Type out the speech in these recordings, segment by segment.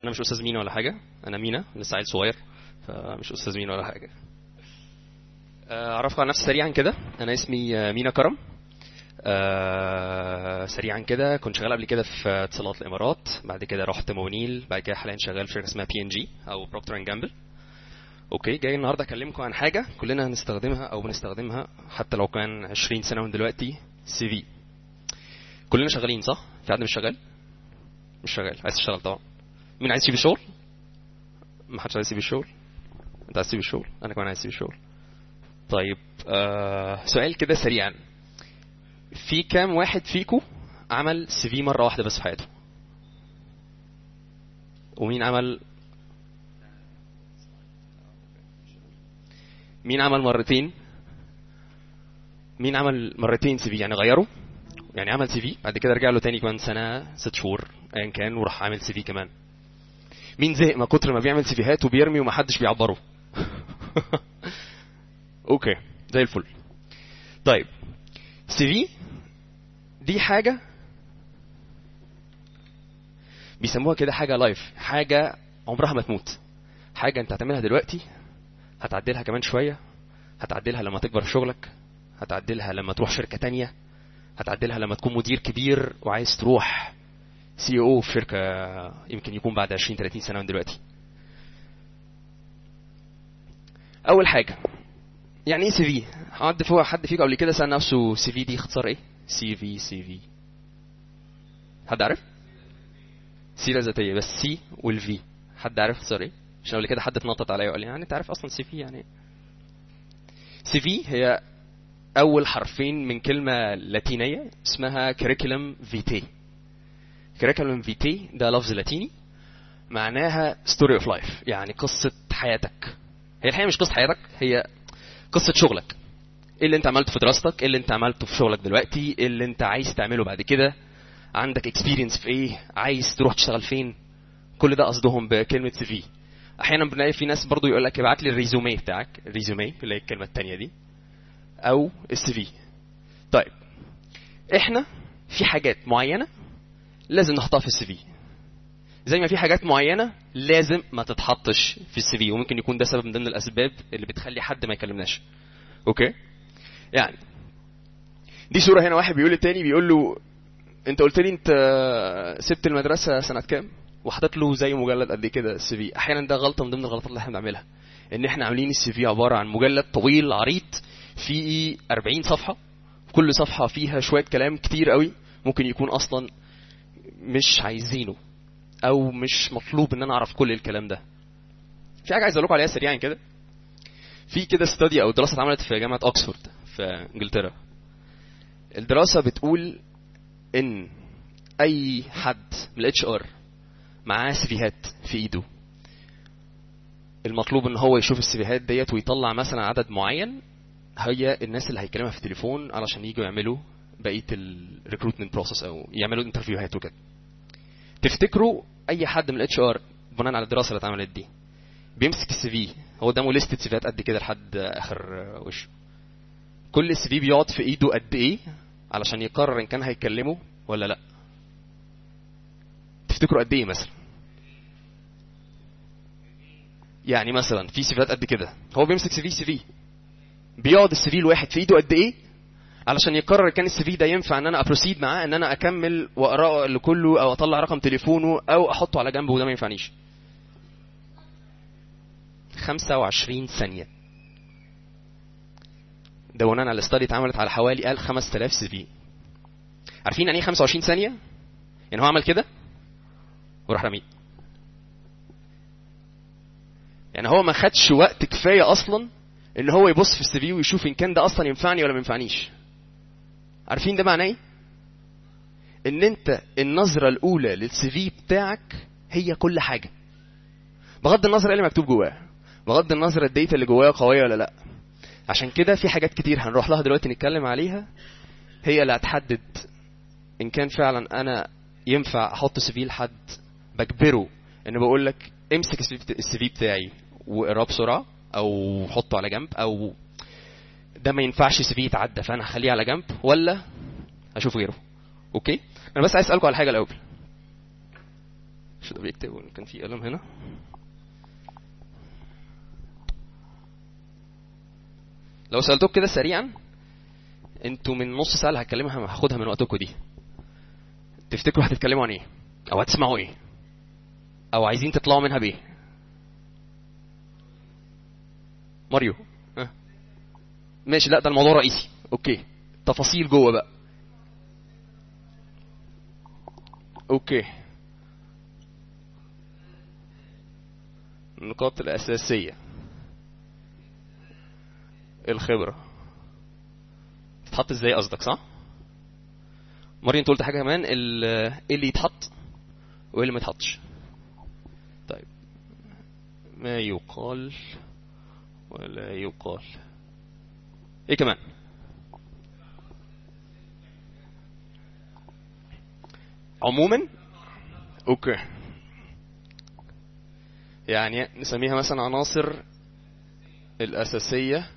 انا مش استاذ مينا ولا حاجه انا مينا لسه عيل صغير فمش استاذ مينا ولا حاجه آه، اعرفكم عن نفسي سريعا كده انا اسمي آه، مينا كرم آه، سريعا كده كنت شغال قبل كده في اتصالات الامارات بعد كده رحت مونيل بعد كده حاليا شغال في شركه اسمها بي ان جي او بروكتور اند جامبل اوكي جاي النهارده اكلمكم عن حاجه كلنا هنستخدمها او بنستخدمها حتى لو كان 20 سنه من دلوقتي سي في كلنا شغالين صح في حد مش شغال مش شغال عايز تشتغل طبعا مين عايز يسيب الشغل ما حدش عايز يسيب الشغل انت عايز تسيب الشغل انا كمان عايز اسيب الشغل طيب آه سؤال كده سريعا في كام واحد فيكو عمل سي في مره واحده بس في حياته ومين عمل مين عمل مرتين مين عمل مرتين سي في يعني غيره يعني عمل سي في بعد كده رجع له تاني كمان سنه ست شهور ايا كان وراح عامل سي في كمان مين زهق ما كتر ما بيعمل سيفيهات وبيرمي ومحدش بيعبره اوكي زي الفل طيب سي في دي حاجه بيسموها كده حاجه لايف حاجه عمرها ما تموت حاجه انت هتعملها دلوقتي هتعدلها كمان شويه هتعدلها لما تكبر في شغلك هتعدلها لما تروح شركه تانية هتعدلها لما تكون مدير كبير وعايز تروح سي او في شركه يمكن يكون بعد 20 30 سنه من دلوقتي اول حاجه يعني ايه سي في حد فوق حد فيكم قبل كده سال نفسه سي في دي اختصار ايه سي في سي في حد عارف سيره ذاتيه بس سي والفي حد عارف اختصار ايه عشان قبل كده حد اتنطط عليا وقال لي يعني انت عارف اصلا سي في يعني ايه سي في هي اول حرفين من كلمه لاتينيه اسمها كريكولم فيتي كريكولم فيتي ده لفظ لاتيني معناها ستوري اوف لايف يعني قصه حياتك هي الحقيقه مش قصه حياتك هي قصه شغلك ايه اللي انت عملته في دراستك ايه اللي انت عملته في شغلك دلوقتي ايه اللي انت عايز تعمله بعد كده عندك اكسبيرينس في ايه عايز تروح تشتغل فين كل ده قصدهم بكلمه سي في احيانا بنلاقي في ناس برضو يقول لك ابعت لي الريزومي بتاعك الريزومي اللي هي الكلمه الثانيه دي او السي في طيب احنا في حاجات معينه لازم نحطها في السي في زي ما في حاجات معينه لازم ما تتحطش في السي في وممكن يكون ده سبب من ضمن الاسباب اللي بتخلي حد ما يكلمناش اوكي يعني دي صوره هنا واحد بيقول للتاني بيقول له انت قلت لي انت سبت المدرسه سنه كام وحاطط له زي مجلد قد كده السي في احيانا ده غلطه من ضمن الغلطات اللي احنا بنعملها ان احنا عاملين السي في عباره عن مجلد طويل عريض فيه 40 صفحه كل صفحه فيها شويه كلام كتير قوي ممكن يكون اصلا مش عايزينه او مش مطلوب ان انا اعرف كل الكلام ده في حاجه عايز اقول لكم عليها سريعا كده في كده ستادي او دراسه اتعملت في جامعه اوكسفورد في انجلترا الدراسه بتقول ان اي حد من الاتش ار معاه سيفيهات في ايده المطلوب ان هو يشوف السيفيهات ديت ويطلع مثلا عدد معين هي الناس اللي هيكلمها في التليفون علشان يجوا يعملوا بقيه الريكروتمنت بروسس او يعملوا انترفيوهات وكده تفتكروا اي حد من الاتش ار بناء على الدراسه اللي اتعملت دي بيمسك السي في هو قدامه لستة سيفيات قد كده لحد اخر وشه كل سي في بيقعد في ايده قد ايه علشان يقرر ان كان هيكلمه ولا لا تفتكروا قد ايه مثلا يعني مثلا في سيفيات قد كده هو بيمسك سي في سي في بيقعد السي في الواحد في ايده قد ايه علشان يقرر كان السي في ده ينفع ان انا ابروسيد معاه ان انا اكمل واقراه لكله او اطلع رقم تليفونه او احطه على جنب وده ما ينفعنيش 25 ثانيه ده بناء على الاستادي اتعملت على حوالي قال 5000 سي في عارفين يعني ايه 25 ثانيه يعني هو عمل كده وراح رميه يعني هو ما خدش وقت كفايه اصلا ان هو يبص في السي في ويشوف ان كان ده اصلا ينفعني ولا ما ينفعنيش عارفين ده معناه ايه ان انت النظره الاولى للسي في بتاعك هي كل حاجه بغض النظر ايه اللي مكتوب جواه بغض النظر الداتا اللي جواه قويه ولا لا عشان كده في حاجات كتير هنروح لها دلوقتي نتكلم عليها هي اللي هتحدد ان كان فعلا انا ينفع احط سي في لحد بجبره ان بقول لك امسك السي في بتاعي واقراه بسرعه او حطه على جنب او ده ما ينفعش سي في يتعدى فانا هخليه على جنب ولا اشوف غيره اوكي انا بس عايز اسالكم على حاجه الاول معرفش ده بيكتب كان في قلم هنا لو سالتوك كده سريعا انتوا من نص ساعه اللي هتكلمها هاخدها من وقتكم دي تفتكروا هتتكلموا عن ايه او هتسمعوا ايه او عايزين تطلعوا منها بايه ماريو ها ماشي لا ده الموضوع رئيسي اوكي تفاصيل جوه بقى اوكي النقاط الاساسيه الخبره تتحط ازاي قصدك صح ماريو انت قلت حاجه كمان ال- ايه اللي يتحط وايه اللي ما يتحطش طيب ما يقال ولا يقال ايه كمان عموما اوكي يعني نسميها مثلا عناصر الاساسيه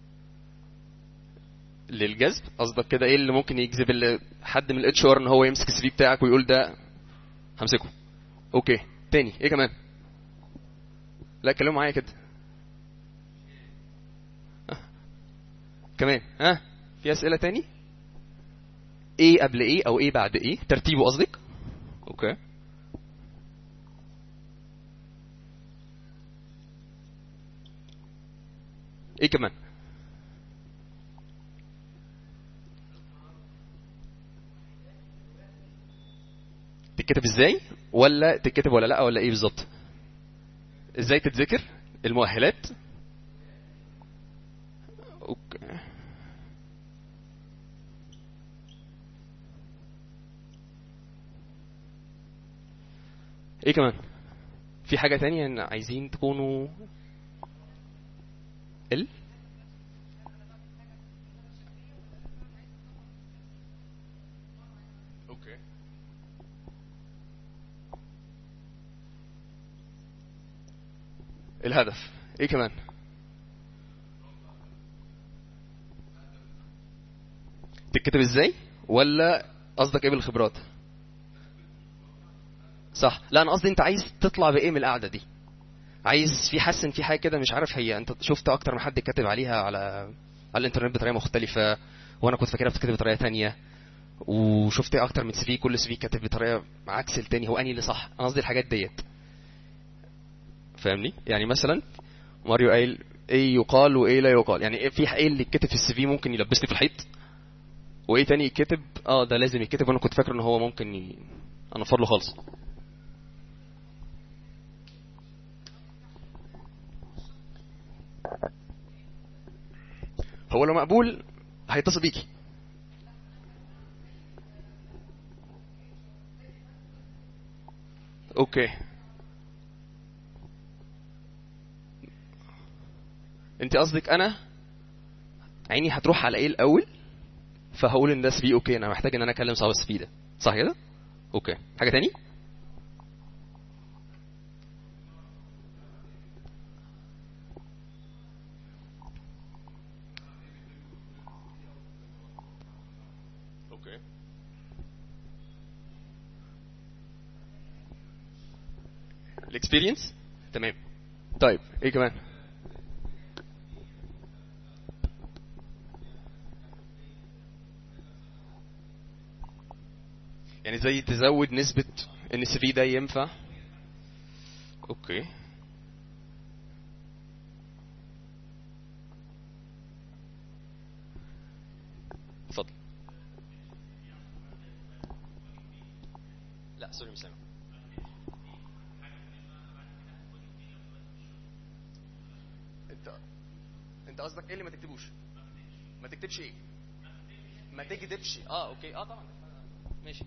للجذب قصدك كده ايه اللي ممكن يجذب ال- حد من الاتش ار ان هو يمسك السي في بتاعك ويقول ده همسكه اوكي تاني ايه كمان لا اتكلموا معايا كده آه. كمان ها في اسئله تاني ايه قبل ايه او ايه بعد ايه ترتيبه قصدك اوكي ايه كمان تتكتب ازاي ولا تتكتب ولا لا ولا ايه بالظبط ازاي تتذكر المؤهلات اوكي ايه كمان في حاجة تانية ان عايزين تكونوا ال اوكي الهدف ايه كمان تتكتب ازاي ولا قصدك ايه بالخبرات صح لا انا قصدي انت عايز تطلع بايه من القعده دي عايز في حسن في حاجه كده مش عارف هي انت شفت اكتر من حد كاتب عليها على على الانترنت بطريقه مختلفه وانا كنت فاكرها بتتكتب بطريقه تانية وشفت اكتر من سي في كل سي في كاتب بطريقه عكس التاني هو انهي اللي صح انا قصدي الحاجات ديت فاهمني يعني مثلا ماريو قايل ايه يقال وايه لا يقال يعني إيه في ايه اللي يتكتب في السي في ممكن يلبسني في الحيط وايه تاني يتكتب اه ده لازم يتكتب وانا كنت فاكر ان هو ممكن ي... انفر له خالص هو لو مقبول هيتصل بيكي اوكي انت قصدك انا عيني هتروح على ايه الاول فهقول ان ده سي اوكي انا محتاج ان انا اكلم صاحب السي ده صح كده اوكي حاجه تاني اوكي الاكسبيرينس تمام طيب ايه كمان يعني زي تزود نسبة ان السي في ده ينفع اوكي اتفضل لا سوري مش سامع انت انت قصدك ايه اللي ما تكتبوش ما تكتبش ايه ما تكذبش اه اوكي اه طبعا ماشي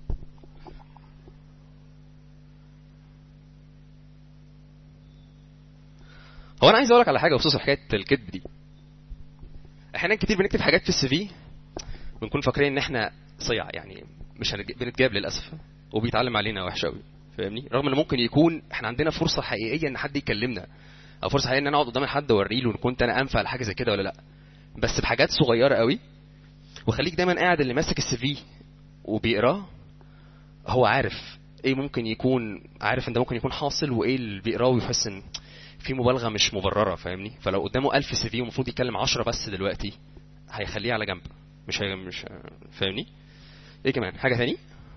هو انا عايز اقول لك على حاجه بخصوص حكايه الكذب دي احيانا كتير بنكتب حاجات في السي في بنكون فاكرين ان احنا صيع يعني مش هنج- بنتجاب للاسف وبيتعلم علينا وحش قوي فاهمني رغم ان ممكن يكون احنا عندنا فرصه حقيقيه ان حد يكلمنا او فرصه حقيقيه ان انا اقعد قدام حد اوري له ان كنت انا انفع لحاجه زي كده ولا لا بس بحاجات صغيره قوي وخليك دايما قاعد اللي ماسك السي في وبيقراه هو عارف ايه ممكن يكون عارف ان ده ممكن يكون حاصل وايه اللي بيقراه ويحس ان في مبالغه مش مبرره فاهمني فلو قدامه 1000 سي في ومفروض يتكلم 10 بس دلوقتي هيخليه على جنب مش هي مش فاهمني ايه كمان حاجه تاني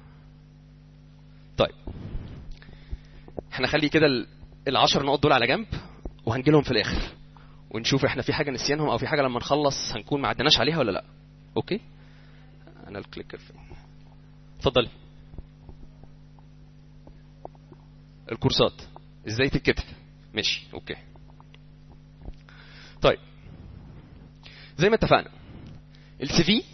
طيب احنا خلي كده ال- العشر نقط دول على جنب وهنجي لهم في الاخر ونشوف احنا في حاجه نسيانهم او في حاجه لما نخلص هنكون ما عدناش عليها ولا لا اوكي انا الكليكر فين اتفضلي الكورسات ازاي تتكتب ماشي اوكي طيب زي ما اتفقنا السي في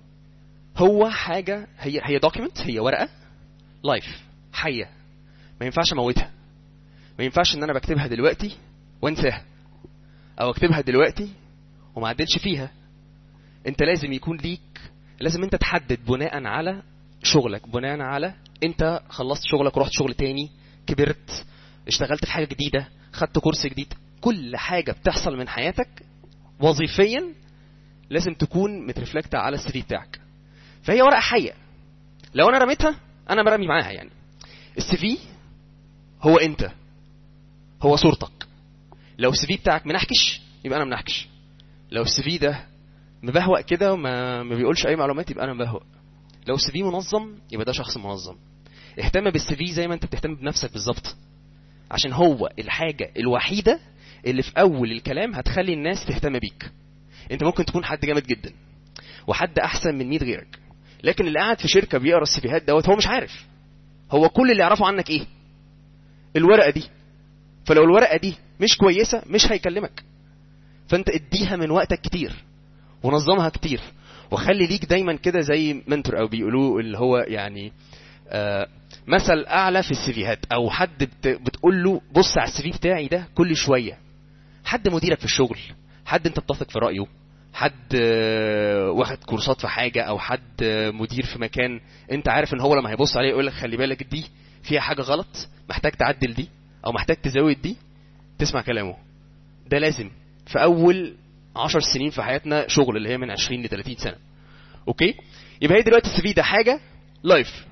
هو حاجه هي هي دوكيمنت هي ورقه لايف حيه ما ينفعش اموتها ما ينفعش ان انا بكتبها دلوقتي وانساها او اكتبها دلوقتي وما عدلش فيها انت لازم يكون ليك لازم انت تحدد بناء على شغلك بناء على انت خلصت شغلك ورحت شغل تاني كبرت اشتغلت في حاجه جديده خدت كورس جديد كل حاجه بتحصل من حياتك وظيفيا لازم تكون مترفلكت على السي في بتاعك فهي ورقه حيه لو انا رميتها انا برمي معاها يعني السي في هو انت هو صورتك لو السي في بتاعك منحكش يبقى انا منحكش لو السي في ده مبهوأ كده وما ما بيقولش اي معلومات يبقى انا مبهوأ لو السي في منظم يبقى ده شخص منظم اهتم بالسي في زي ما انت بتهتم بنفسك بالظبط عشان هو الحاجه الوحيده اللي في اول الكلام هتخلي الناس تهتم بيك انت ممكن تكون حد جامد جدا وحد احسن من 100 غيرك لكن اللي قاعد في شركه بيقرا السيفيهات دوت هو مش عارف هو كل اللي يعرفه عنك ايه الورقه دي فلو الورقه دي مش كويسه مش هيكلمك فانت اديها من وقتك كتير ونظمها كتير وخلي ليك دايما كده زي منتور او بيقولوه اللي هو يعني آه مثل اعلى في السيفيهات او حد بت بتقول له بص على السي في بتاعي ده كل شويه حد مديرك في الشغل حد انت بتثق في رايه حد آه، واخد كورسات في حاجه او حد آه، مدير في مكان انت عارف ان هو لما هيبص عليه يقول لك خلي بالك دي فيها حاجه غلط محتاج تعدل دي او محتاج تزود دي تسمع كلامه ده لازم في اول عشر سنين في حياتنا شغل اللي هي من 20 ل 30 سنه اوكي يبقى هي دلوقتي السي في ده حاجه لايف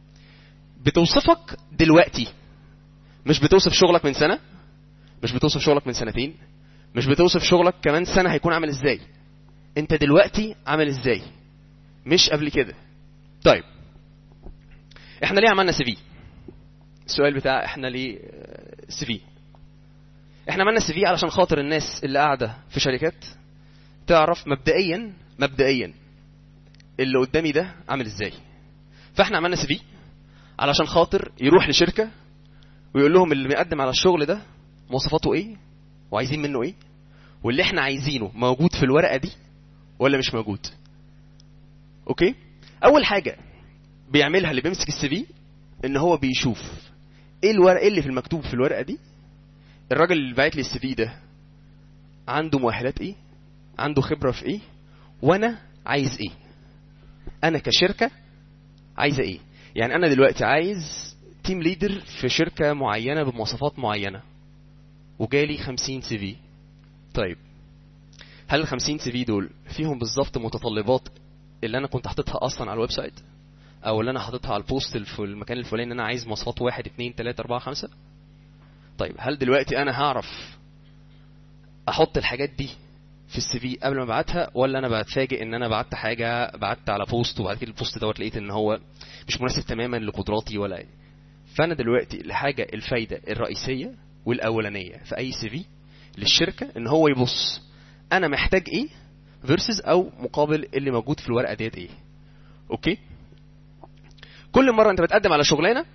بتوصفك دلوقتي مش بتوصف شغلك من سنه مش بتوصف شغلك من سنتين مش بتوصف شغلك كمان سنه هيكون عامل ازاي انت دلوقتي عامل ازاي مش قبل كده طيب احنا ليه عملنا سي في السؤال بتاع احنا ليه سي في احنا عملنا سي في علشان خاطر الناس اللي قاعده في شركات تعرف مبدئيا مبدئيا اللي قدامي ده عامل ازاي فاحنا عملنا سي في علشان خاطر يروح لشركه ويقول لهم اللي بيقدم على الشغل ده مواصفاته ايه وعايزين منه ايه واللي احنا عايزينه موجود في الورقه دي ولا مش موجود اوكي اول حاجه بيعملها اللي بيمسك السي في ان هو بيشوف ايه الورقه ايه اللي في المكتوب في الورقه دي الراجل اللي باعت لي السي في ده عنده مؤهلات ايه عنده خبره في ايه وانا عايز ايه انا كشركه عايزه ايه يعني انا دلوقتي عايز تيم ليدر في شركه معينه بمواصفات معينه وجالي 50 سي في طيب هل ال 50 سي في دول فيهم بالظبط متطلبات اللي انا كنت حاططها اصلا على الويب سايت او اللي انا حاططها على البوست في المكان الفلاني ان انا عايز مواصفات واحد اتنين تلاته اربعه خمسه طيب هل دلوقتي انا هعرف احط الحاجات دي في السي في قبل ما ابعتها ولا انا بتفاجئ ان انا بعت حاجه بعت على بوست وبعد كده البوست دوت لقيت ان هو مش مناسب تماما لقدراتي ولا إيه. فانا دلوقتي الحاجه الفايده الرئيسيه والاولانيه في اي سي في للشركه ان هو يبص انا محتاج ايه فيرسز او مقابل اللي موجود في الورقه ديت ايه اوكي كل مره انت بتقدم على شغلانه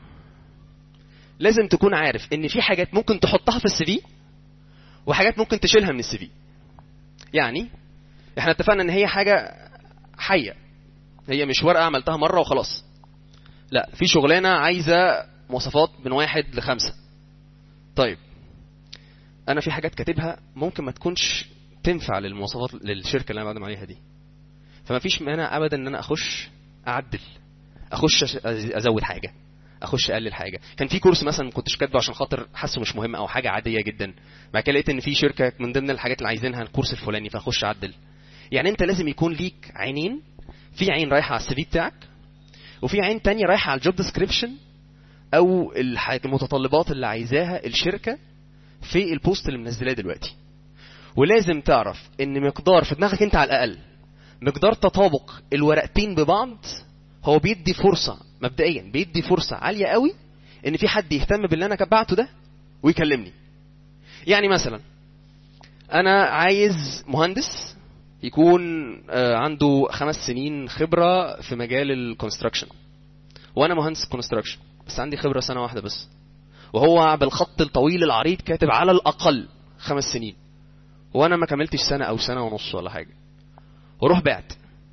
لازم تكون عارف ان في حاجات ممكن تحطها في السي في وحاجات ممكن تشيلها من السي في يعني احنا اتفقنا ان هي حاجه حيه هي مش ورقه عملتها مره وخلاص لا في شغلانه عايزه مواصفات من واحد لخمسه طيب انا في حاجات كاتبها ممكن ما تكونش تنفع للمواصفات للشركه اللي انا بقدم عليها دي فما فيش مانع ابدا ان انا اخش اعدل اخش أش- ازود حاجه اخش اقلل حاجه كان في كورس مثلا ما كنتش كاتبه عشان خاطر حاسه مش مهم او حاجه عاديه جدا بعد كده لقيت ان في شركه من ضمن الحاجات اللي عايزينها الكورس الفلاني فاخش اعدل يعني انت لازم يكون ليك عينين في عين رايحه على السي في بتاعك وفي عين تانية رايحه على الجوب ديسكريبشن او الح- المتطلبات اللي عايزاها الشركه في البوست اللي منزلاه دلوقتي ولازم تعرف ان مقدار في دماغك انت على الاقل مقدار تطابق الورقتين ببعض هو بيدي فرصه مبدئيا بيدي فرصه عاليه قوي ان في حد يهتم باللي انا بعته ده ويكلمني يعني مثلا انا عايز مهندس يكون آه، عنده خمس سنين خبره في مجال الكونستراكشن وانا مهندس كونستراكشن بس عندي خبره سنه واحده بس وهو بالخط الطويل العريض كاتب على الاقل خمس سنين وانا ما كملتش سنه او سنه ونص ولا حاجه واروح بعت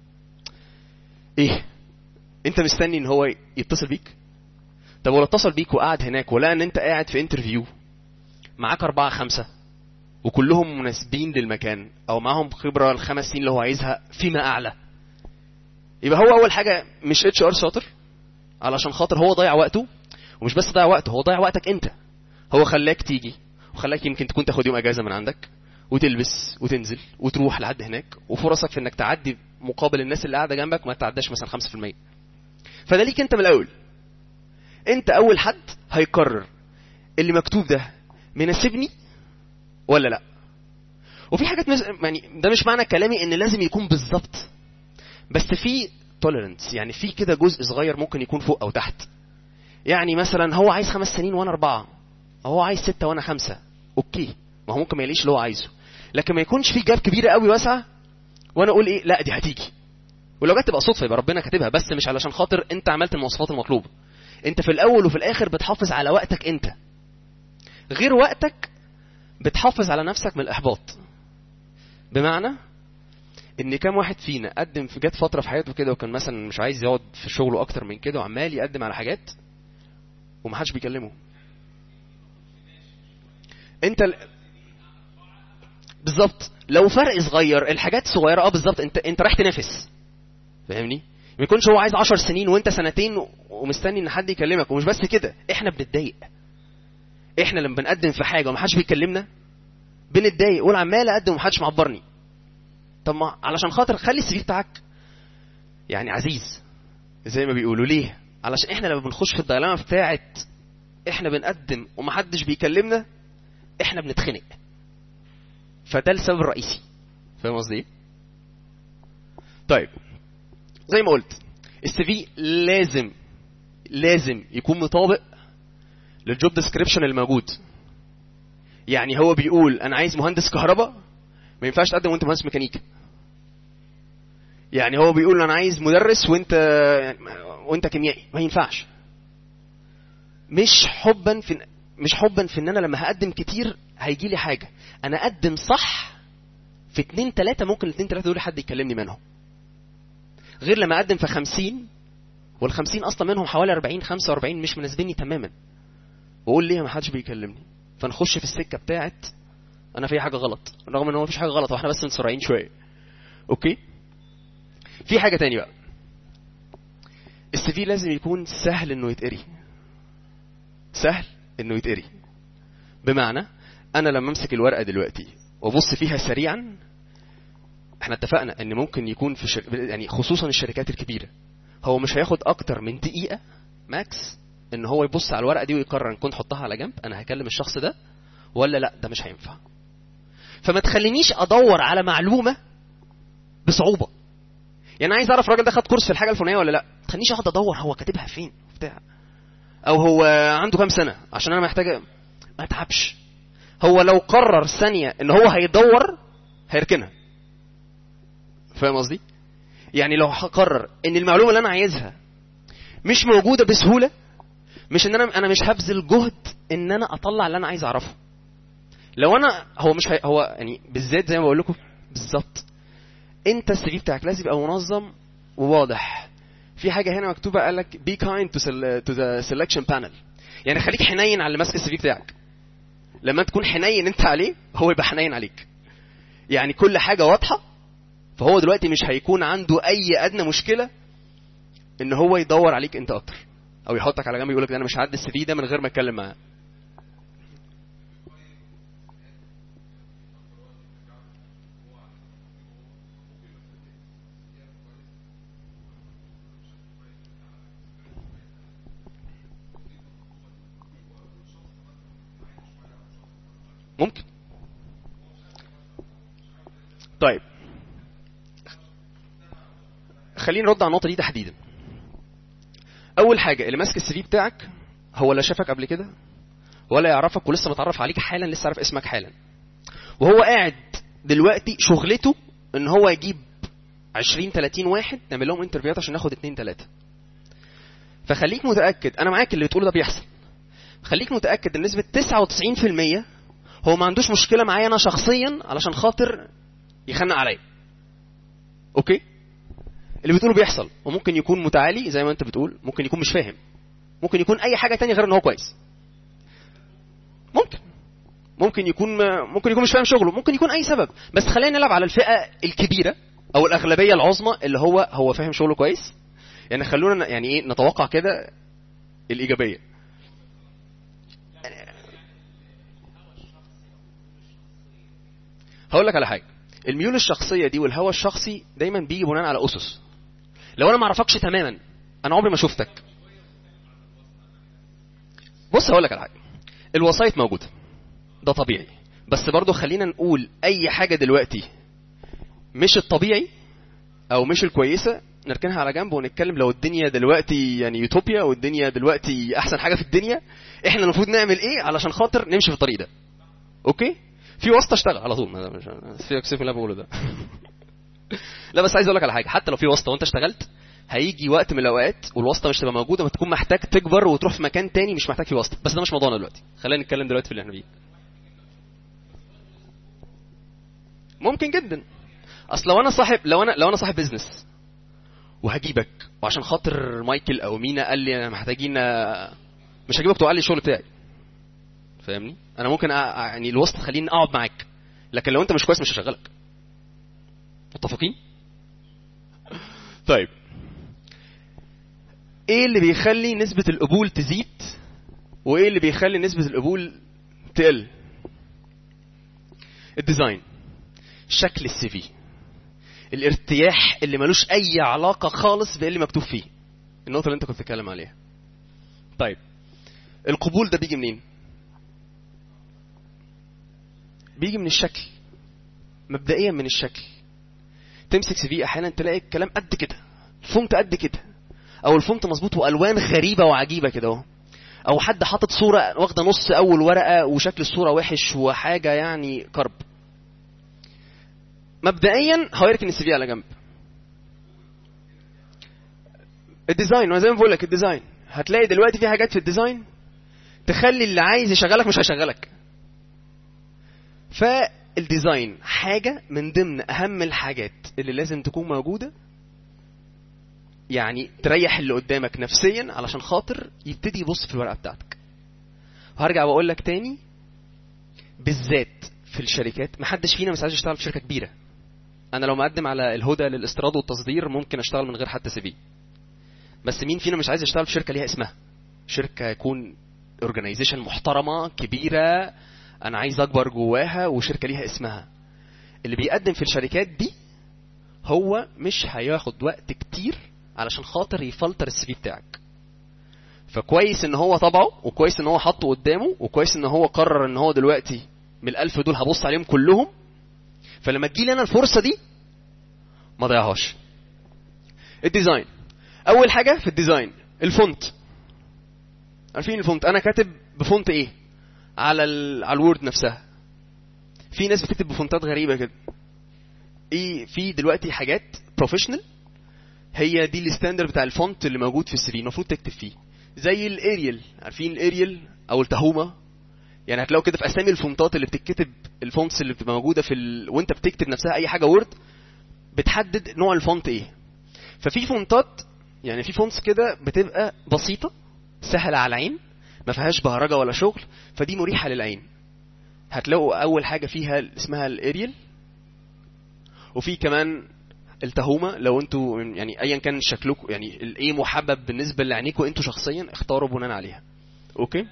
ايه انت مستني ان هو يتصل بيك طب ولو اتصل بيك وقعد هناك ولقى ان انت قاعد في انترفيو معاك اربعه خمسه وكلهم مناسبين للمكان او معاهم خبره الخمس سنين اللي هو عايزها فيما اعلى يبقى هو اول حاجه مش اتش ار شاطر علشان خاطر هو ضيع وقته ومش بس ضيع وقته هو ضيع وقتك انت هو خلاك تيجي وخلاك يمكن تكون تاخد يوم اجازه من عندك وتلبس وتنزل وتروح لحد هناك وفرصك في انك تعدي مقابل الناس اللي قاعده جنبك ما تعداش مثلا 5% فده ليك انت من الاول انت اول حد هيقرر اللي مكتوب ده مناسبني ولا لا وفي حاجات مز... يعني ده مش معنى كلامي ان لازم يكون بالظبط بس في توليرنس يعني في كده جزء صغير ممكن يكون فوق او تحت يعني مثلا هو عايز خمس سنين وانا اربعه هو عايز سته وانا خمسه اوكي ما هو ممكن ما يلاقيش اللي هو عايزه لكن ما يكونش في جاب كبيره قوي واسعه وانا اقول ايه لا دي هتيجي ولو جت تبقى صدفه يبقى ربنا كاتبها بس مش علشان خاطر انت عملت المواصفات المطلوبه انت في الاول وفي الاخر بتحافظ على وقتك انت غير وقتك بتحافظ على نفسك من الاحباط بمعنى ان كام واحد فينا قدم في جت فتره في حياته كده وكان مثلا مش عايز يقعد في شغله اكتر من كده وعمال يقدم على حاجات ومحدش بيكلمه انت ال... بالظبط لو فرق صغير الحاجات صغيره اه بالظبط انت انت رايح تنافس فاهمني ما يكونش هو عايز 10 سنين وانت سنتين و- ومستني ان حد يكلمك ومش بس كده احنا بنتضايق احنا لما بنقدم في حاجه ومحدش بيكلمنا بنتضايق قول عمال اقدم ومحدش معبرني طب ما علشان خاطر خلي السي في بتاعك يعني عزيز زي ما بيقولوا ليه علشان احنا لما بنخش في الديلاما بتاعت احنا بنقدم ومحدش بيكلمنا احنا بنتخنق فده السبب الرئيسي فاهم قصدي ايه؟ طيب زي ما قلت السي في لازم لازم يكون مطابق للجوب ديسكريبشن الموجود يعني هو بيقول انا عايز مهندس كهرباء ما ينفعش تقدم وانت مهندس ميكانيكا يعني هو بيقول انا عايز مدرس وانت وانت كيميائي ما ينفعش مش حبا في مش حبا في ان انا لما هقدم كتير هيجي لي حاجه انا اقدم صح في اتنين تلاته ممكن الاتنين تلاته دول حد يكلمني منهم غير لما اقدم في خمسين والخمسين اصلا منهم حوالي 40 45 مش مناسبيني تماما واقول ليه ما حدش بيكلمني فنخش في السكه بتاعت انا في حاجه غلط رغم ان هو مفيش حاجه غلط واحنا بس متسرعين شويه اوكي في حاجه تانية بقى السي في لازم يكون سهل انه يتقري سهل انه يتقري بمعنى انا لما امسك الورقه دلوقتي وابص فيها سريعا احنا اتفقنا ان ممكن يكون في شر... يعني خصوصا الشركات الكبيره هو مش هياخد اكتر من دقيقه ماكس ان هو يبص على الورقه دي ويقرر ان كنت احطها على جنب انا هكلم الشخص ده ولا لا ده مش هينفع فما تخلينيش ادور على معلومه بصعوبه يعني عايز اعرف الراجل ده خد كورس في الحاجه الفلانيه ولا لا ما تخلينيش اقعد ادور هو كاتبها فين بتاع او هو عنده كام سنه عشان انا محتاج ما اتعبش هو لو قرر ثانيه ان هو هيدور هيركنها فاهم قصدي يعني لو قرر ان المعلومه اللي انا عايزها مش موجوده بسهوله مش ان انا انا مش هبذل جهد ان انا اطلع اللي انا عايز اعرفه لو انا هو مش هي هو يعني بالذات زي ما بقول لكم بالظبط انت السي في بتاعك لازم يبقى منظم وواضح في حاجه هنا مكتوبه قال لك بي كايند تو تو ذا سelection بانل يعني خليك حنين على اللي ماسك السي في بتاعك لما تكون حنين انت عليه هو يبقى حنين عليك يعني كل حاجه واضحه فهو دلوقتي مش هيكون عنده اي ادنى مشكله ان هو يدور عليك انت اكتر او يحطك على جنب يقول لك انا مش هعدي السي في ده من غير ما اتكلم معاه ممكن طيب خلينا نرد على النقطه دي تحديدا اول حاجه اللي ماسك السي في بتاعك هو لا شافك قبل كده ولا يعرفك ولسه متعرف عليك حالا لسه عارف اسمك حالا وهو قاعد دلوقتي شغلته ان هو يجيب 20 30 واحد نعمل لهم انترفيوهات عشان ناخد 2 3 فخليك متاكد انا معاك اللي بتقوله ده بيحصل خليك متاكد ان نسبه 99% هو ما عندوش مشكله معايا انا شخصيا علشان خاطر يخنق عليا اوكي اللي بتقوله بيحصل وممكن يكون متعالي زي ما انت بتقول ممكن يكون مش فاهم ممكن يكون اي حاجه تانية غير ان هو كويس ممكن ممكن يكون ممكن يكون مش فاهم شغله ممكن يكون اي سبب بس خلينا نلعب على الفئه الكبيره او الاغلبيه العظمى اللي هو هو فاهم شغله كويس يعني خلونا ن- يعني ايه نتوقع كده الايجابيه هقول لك على حاجه الميول الشخصيه دي والهوى الشخصي دايما بيجي بناء على اسس لو انا ما اعرفكش تماما انا عمري ما شفتك بص هقول لك على حاجه الوسايط موجوده ده طبيعي بس برضو خلينا نقول اي حاجه دلوقتي مش الطبيعي او مش الكويسه نركنها على جنب ونتكلم لو الدنيا دلوقتي يعني يوتوبيا والدنيا دلوقتي احسن حاجه في الدنيا احنا المفروض نعمل ايه علشان خاطر نمشي في الطريق ده اوكي في واسطه اشتغل على طول ما- مش سيبك سيبك من اللي أنا بقوله ده لا بس عايز اقول لك على حاجه حتى لو في واسطه وانت اشتغلت هيجي وقت من الاوقات والواسطه مش تبقى موجوده ما تكون محتاج تكبر وتروح في مكان تاني مش محتاج فيه واسطه بس ده مش موضوعنا دلوقتي خلينا نتكلم دلوقتي في اللي احنا فيه ممكن جدا اصل لو انا صاحب لو انا لو انا صاحب بيزنس وهجيبك وعشان خاطر مايكل او مينا قال لي انا محتاجين آه، مش هجيبك تقول لي الشغل بتاعي فاهمني انا ممكن أ... أ- يعني الوسط تخليني اقعد معاك لكن لو انت مش كويس مش هشغلك متفقين طيب ايه اللي بيخلي نسبة القبول تزيد وايه اللي بيخلي نسبة القبول تقل الديزاين شكل السي في الارتياح اللي ملوش اي علاقة خالص بايه اللي مكتوب فيه النقطة اللي انت كنت بتتكلم عليها طيب القبول ده بيجي منين بيجي من الشكل مبدئيا من الشكل تمسك سي في احيانا تلاقي الكلام قد كده الفونت قد كده او الفونت مظبوط والوان غريبه وعجيبه كده اهو او حد حاطط صوره واخده نص اول ورقه وشكل الصوره وحش وحاجه يعني كرب مبدئيا هيركن السي في على جنب الديزاين وانا زي ما بقول لك الديزاين هتلاقي دلوقتي في حاجات في الديزاين تخلي اللي عايز يشغلك مش هيشغلك فالديزاين حاجه من ضمن اهم الحاجات اللي لازم تكون موجوده يعني تريح اللي قدامك نفسيا علشان خاطر يبتدي يبص في الورقه بتاعتك وهرجع واقول لك تاني بالذات في الشركات محدش فينا مش عايز يشتغل في شركه كبيره انا لو مقدم على الهدى للاستيراد والتصدير ممكن اشتغل من غير حتى سي في بس مين فينا مش عايز يشتغل في شركه ليها اسمها شركه يكون اورجانيزيشن محترمه كبيره انا عايز اكبر جواها وشركه ليها اسمها اللي بيقدم في الشركات دي هو مش هياخد وقت كتير علشان خاطر يفلتر السي في بتاعك فكويس ان هو طبعه وكويس ان هو حطه قدامه وكويس ان هو قرر ان هو دلوقتي من الالف دول هبص عليهم كلهم فلما تجيلي انا الفرصه دي ما ضيعهاش الديزاين اول حاجه في الديزاين الفونت عارفين الفونت انا كاتب بفونت ايه على ال... على الوورد نفسها في ناس بتكتب بفونتات غريبه كده ايه في دلوقتي حاجات بروفيشنال هي دي الستاندرد بتاع الفونت اللي موجود في السي في المفروض تكتب فيه زي الاريال عارفين الاريال او التهومه يعني هتلاقوا كده في اسامي الفونتات اللي بتتكتب الفونتس اللي بتبقى موجوده في ال... وانت بتكتب نفسها اي حاجه وورد بتحدد نوع الفونت ايه ففي فونتات يعني في فونتس كده بتبقى بسيطه سهله على العين ما فيهاش بهرجه ولا شغل فدي مريحه للعين هتلاقوا اول حاجه فيها اسمها الاريال وفي كمان التهومه لو انتوا يعني ايا كان شكلكم يعني الايه محبب بالنسبه لعينيكم انتوا شخصيا اختاروا بناء عليها اوكي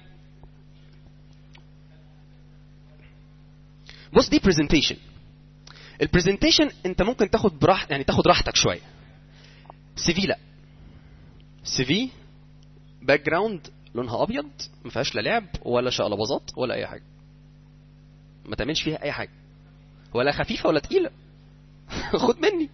بص دي برزنتيشن البرزنتيشن انت ممكن تاخد براح يعني تاخد راحتك شويه سي في لا سي في باك جراوند لونها ابيض ما فيهاش لا لعب ولا شقلباظات ولا اي حاجه ما تعملش فيها اي حاجه ولا خفيفه ولا تقيله خد مني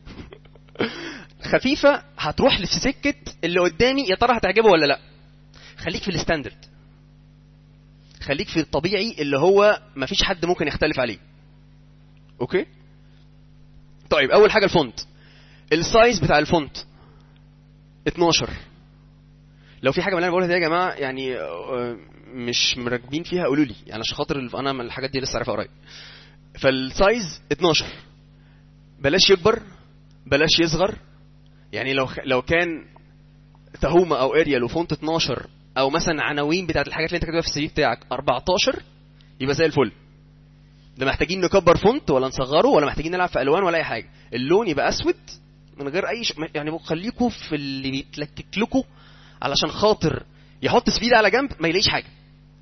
خفيفه هتروح في سكه اللي قدامي يا ترى هتعجبه ولا لا خليك في الستاندرد خليك في الطبيعي اللي هو ما فيش حد ممكن يختلف عليه اوكي طيب اول حاجه الفونت السايز بتاع الفونت 12 لو في حاجه من اللي انا بقولها دي يا جماعه يعني آه، مش مركبين فيها قولوا لي يعني عشان خاطر الف- انا من الحاجات دي لسه عارفها قريب فالسايز 12 بلاش يكبر بلاش يصغر يعني لو خ- لو كان تهومه او اريال وفونت 12 او مثلا عناوين بتاعت الحاجات اللي انت كاتبها في السي في بتاعك 14 يبقى زي الفل ده محتاجين نكبر فونت ولا نصغره ولا محتاجين نلعب في الوان ولا اي حاجه اللون يبقى اسود من غير اي ش... يعني خليكوا في اللي بيتلكك لكم علشان خاطر يحط سبيد على جنب ما يلاقيش حاجه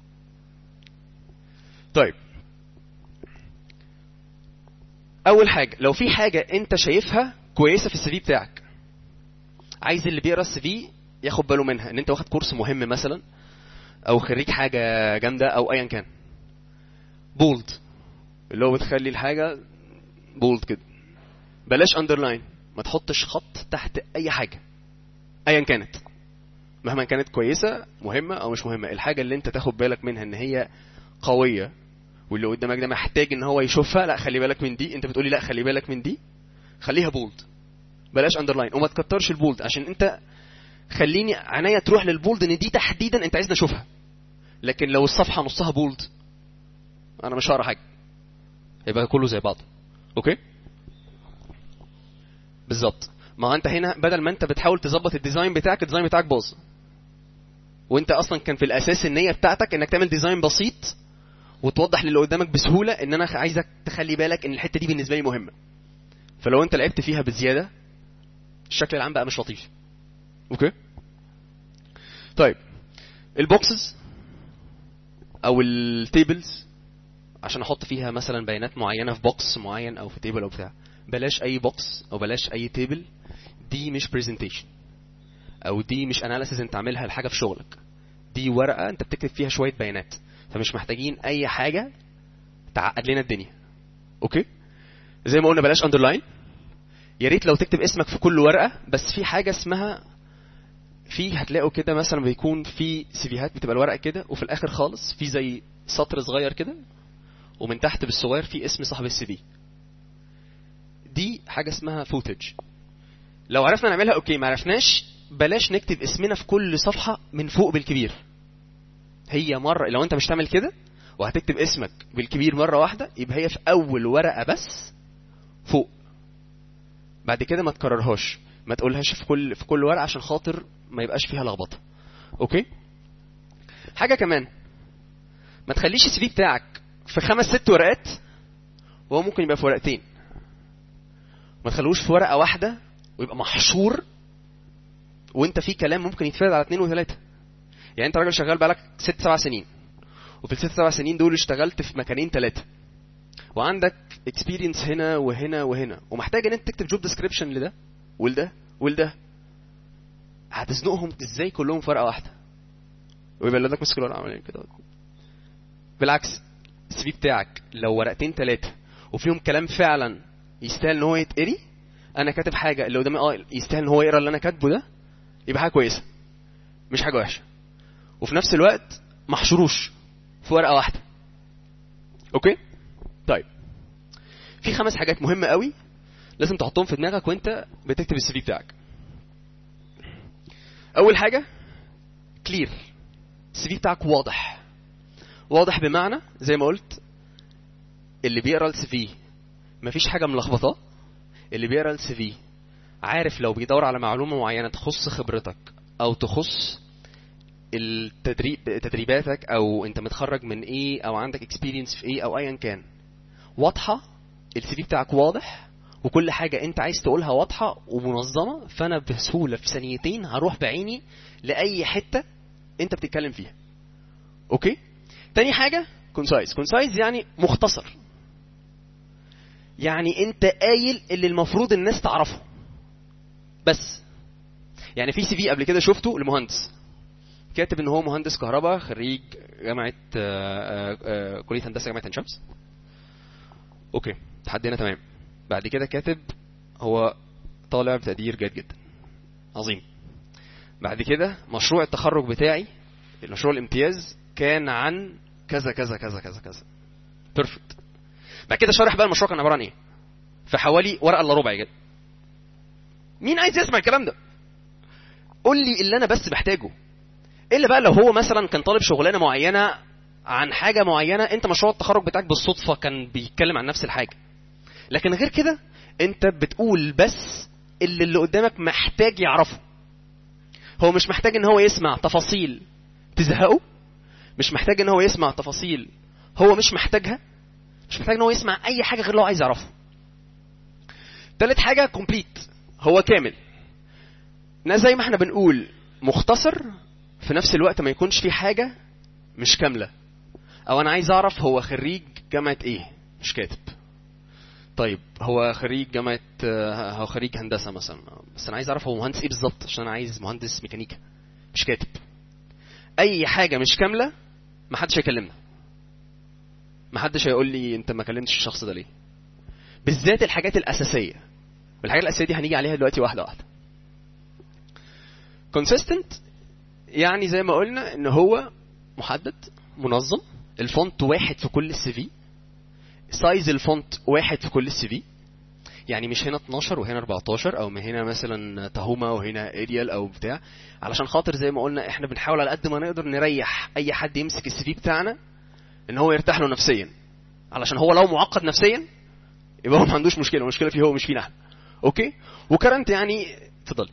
طيب اول حاجه لو في حاجه انت شايفها كويسه في السي في بتاعك عايز اللي بيقرا السي في ياخد باله منها ان انت واخد كورس مهم مثلا او خريج حاجه جامده او ايا كان بولد اللي هو بتخلي الحاجه بولد كده بلاش اندرلاين ما تحطش خط تحت اي حاجه ايا كانت مهما كانت كويسه مهمه او مش مهمه الحاجه اللي انت تاخد بالك منها ان هي قويه واللي قدامك ده محتاج ان هو يشوفها لا خلي بالك من دي انت بتقولي لا خلي بالك من دي خليها بولد بلاش اندرلاين وما تكترش البولد عشان انت خليني عناية تروح للبولد ان دي تحديدا انت عايزني اشوفها لكن لو الصفحه نصها بولد انا مش هقرا حاجه يبقى كله زي بعضه اوكي بالظبط ما هو انت هنا بدل ما انت بتحاول تظبط الديزاين بتاعك الديزاين بتاعك باظ وانت اصلا كان في الاساس النيه بتاعتك انك تعمل ديزاين بسيط وتوضح للي قدامك بسهوله ان انا عايزك تخلي بالك ان الحته دي بالنسبه لي مهمه فلو انت لعبت فيها بزياده الشكل العام بقى مش لطيف اوكي طيب البوكسز او التيبلز عشان احط فيها مثلا بيانات معينه في بوكس معين او في تيبل او بتاع بلاش اي بوكس او بلاش اي تيبل دي مش برزنتيشن او دي مش اناليسيس انت عاملها لحاجه في شغلك دي ورقه انت بتكتب فيها شويه بيانات فمش محتاجين اي حاجه تعقد لنا الدنيا اوكي زي ما قلنا بلاش اندرلاين يا ريت لو تكتب اسمك في كل ورقه بس في حاجه اسمها في هتلاقوا كده مثلا بيكون في سيفيهات بتبقى الورقه كده وفي الاخر خالص في زي سطر صغير كده ومن تحت بالصغير في اسم صاحب السي في دي حاجه اسمها فوتج لو عرفنا نعملها اوكي ما عرفناش بلاش نكتب اسمنا في كل صفحه من فوق بالكبير هي مره لو انت مش تعمل كده وهتكتب اسمك بالكبير مره واحده يبقى هي في اول ورقه بس فوق بعد كده ما تكررهاش ما تقولهاش في كل في كل ورقه عشان خاطر ما يبقاش فيها لخبطه اوكي حاجه كمان ما تخليش السي في بتاعك في خمس ست ورقات وهو ممكن يبقى في ورقتين ما تخلوش في ورقه واحده ويبقى محشور وانت في كلام ممكن يتفرد على اثنين وثلاثه يعني انت راجل شغال بقالك ست سبع سنين وفي الست سبع سنين دول اشتغلت في مكانين ثلاثه وعندك اكسبيرينس هنا وهنا وهنا ومحتاج ان انت تكتب جوب ديسكريبشن لده ولده ولده هتزنقهم ازاي كلهم في ورقه واحده ويبقى اللي قدامك ماسك الورقه عمليه كده بالعكس السي في بتاعك لو ورقتين ثلاثه وفيهم كلام فعلا يستاهل ان هو يتقري انا كاتب حاجه اللي قدامي اه يستاهل ان هو يقرا اللي انا كاتبه ده يبقى حاجه كويسه مش حاجه وحشه وفي نفس الوقت محشروش في ورقه واحده اوكي طيب في خمس حاجات مهمه قوي لازم تحطهم في دماغك وانت بتكتب السي في بتاعك اول حاجه كلير السي في بتاعك واضح واضح بمعنى زي ما قلت اللي بيقرا السي في مفيش حاجه ملخبطاه اللي بيقرا السي في عارف لو بيدور على معلومه معينه تخص خبرتك او تخص التدريب تدريباتك او انت متخرج من ايه او عندك اكسبيرينس في ايه او ايا كان واضحه السي في بتاعك واضح وكل حاجه انت عايز تقولها واضحه ومنظمه فانا بسهوله في ثانيتين هروح بعيني لاي حته انت بتتكلم فيها اوكي تاني حاجه كونسايز كونسايز يعني مختصر يعني انت قايل اللي المفروض الناس تعرفه بس يعني في سي في قبل كده شفته لمهندس كاتب ان هو مهندس كهرباء خريج جامعه آه، آه، آه، كليه هندسه جامعه عين شمس اوكي لحد هنا تمام بعد كده كاتب هو طالع بتقدير جيد جدا عظيم بعد كده مشروع التخرج بتاعي المشروع الامتياز كان عن كذا كذا كذا كذا كذا بيرفكت بعد كده شارح بقى المشروع كان عباره عن ايه في حوالي ورقه الا ربع كده مين عايز يسمع الكلام ده قول لي اللي انا بس محتاجه الا بقى لو هو مثلا كان طالب شغلانه معينه عن حاجه معينه انت مشروع التخرج بتاعك بالصدفه كان بيتكلم عن نفس الحاجه لكن غير كده انت بتقول بس اللي اللي قدامك محتاج يعرفه هو مش محتاج ان هو يسمع تفاصيل تزهقه مش محتاج ان هو يسمع تفاصيل هو مش محتاجها مش محتاج ان هو يسمع اي حاجه غير اللي هو عايز يعرفه تالت حاجه كومبليت هو كامل زي ما احنا بنقول مختصر في نفس الوقت ما يكونش في حاجه مش كامله او انا عايز اعرف هو خريج جامعه ايه مش كاتب طيب هو خريج جامعه آه، هو خريج هندسه مثلا بس انا عايز اعرف هو مهندس ايه بالظبط عشان انا عايز مهندس ميكانيكا مش كاتب اي حاجه مش كامله ما حدش هيكلمنا ما حدش هيقول لي انت ما كلمتش الشخص ده ليه بالذات الحاجات الاساسيه والحاجات الاساسيه دي هنيجي عليها دلوقتي واحده واحده consistent يعني زي ما قلنا ان هو محدد منظم الفونت واحد في كل السي في سايز الفونت واحد في كل السي في يعني مش هنا 12 وهنا 14 او ما هنا مثلا تهوما وهنا اريال او بتاع علشان خاطر زي ما قلنا احنا بنحاول على قد ما نقدر نريح اي حد يمسك السي في بتاعنا ان هو يرتاح له نفسيا علشان هو لو معقد نفسيا يبقى هو ما عندوش مشكله المشكله فيه هو مش فينا احنا اوكي وكرنت يعني اتفضل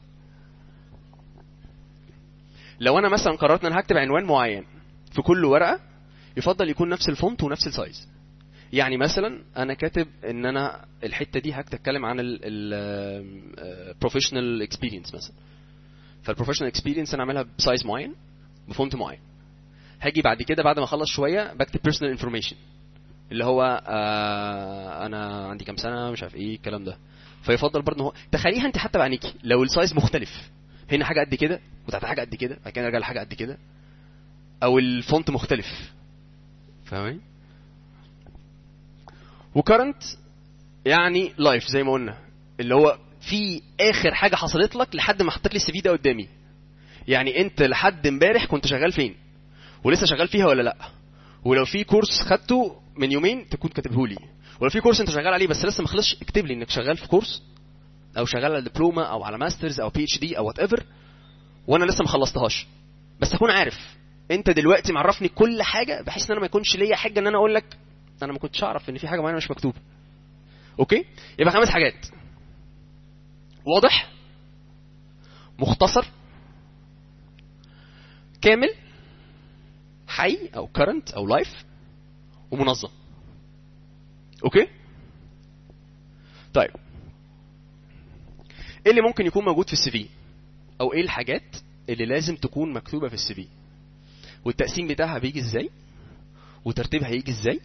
لو انا مثلا قررت ان انا هكتب عنوان معين في كل ورقه يفضل يكون نفس الفونت ونفس السايز يعني مثلا انا كاتب ان انا الحته دي هتكلم عن البروفيشنال اكسبيرينس مثلا فالبروفيشنال اكسبيرينس انا اعملها بسايز معين بفونت معين هاجي بعد كده بعد ما اخلص شويه بكتب بيرسونال انفورميشن اللي هو آه انا عندي كام سنه مش عارف ايه الكلام ده فيفضل برضه هو تخليها انت حتى بعينيكي لو السايز مختلف هنا حاجه قد كده وتحت حاجه قد كده بعد كده نرجع لحاجه قد كده او الفونت مختلف فاهمين وكرنت يعني لايف زي ما قلنا اللي هو في اخر حاجه حصلت لك لحد ما حطيت لي السي في ده قدامي يعني انت لحد امبارح كنت شغال فين ولسه شغال فيها ولا لا ولو في كورس خدته من يومين تكون كاتبه لي ولو في كورس انت شغال عليه بس لسه ما خلصش اكتب لي انك شغال في كورس او شغال على دبلومه او على ماسترز او بي اتش دي او وات ايفر وانا لسه ما خلصتهاش بس اكون عارف انت دلوقتي معرفني كل حاجه بحيث ان انا ما يكونش ليا حاجه ان انا اقول لك انا ما كنتش اعرف ان في حاجه معينه مش مكتوبه اوكي يبقى خمس حاجات واضح مختصر كامل حي او كرنت او لايف ومنظم اوكي طيب ايه اللي ممكن يكون موجود في السي في او ايه الحاجات اللي لازم تكون مكتوبه في السي في والتقسيم بتاعها بيجي ازاي وترتيبها هيجي ازاي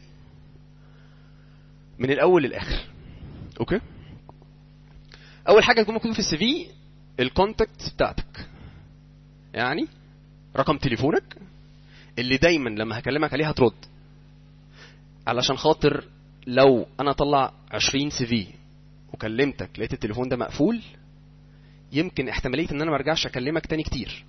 من الاول للاخر اوكي اول حاجه تكون مكتوبه في السي في الكونتاكت بتاعتك يعني رقم تليفونك اللي دايما لما هكلمك عليه هترد علشان خاطر لو انا اطلع 20 سي في وكلمتك لقيت التليفون ده مقفول يمكن احتماليه ان انا ما ارجعش اكلمك تاني كتير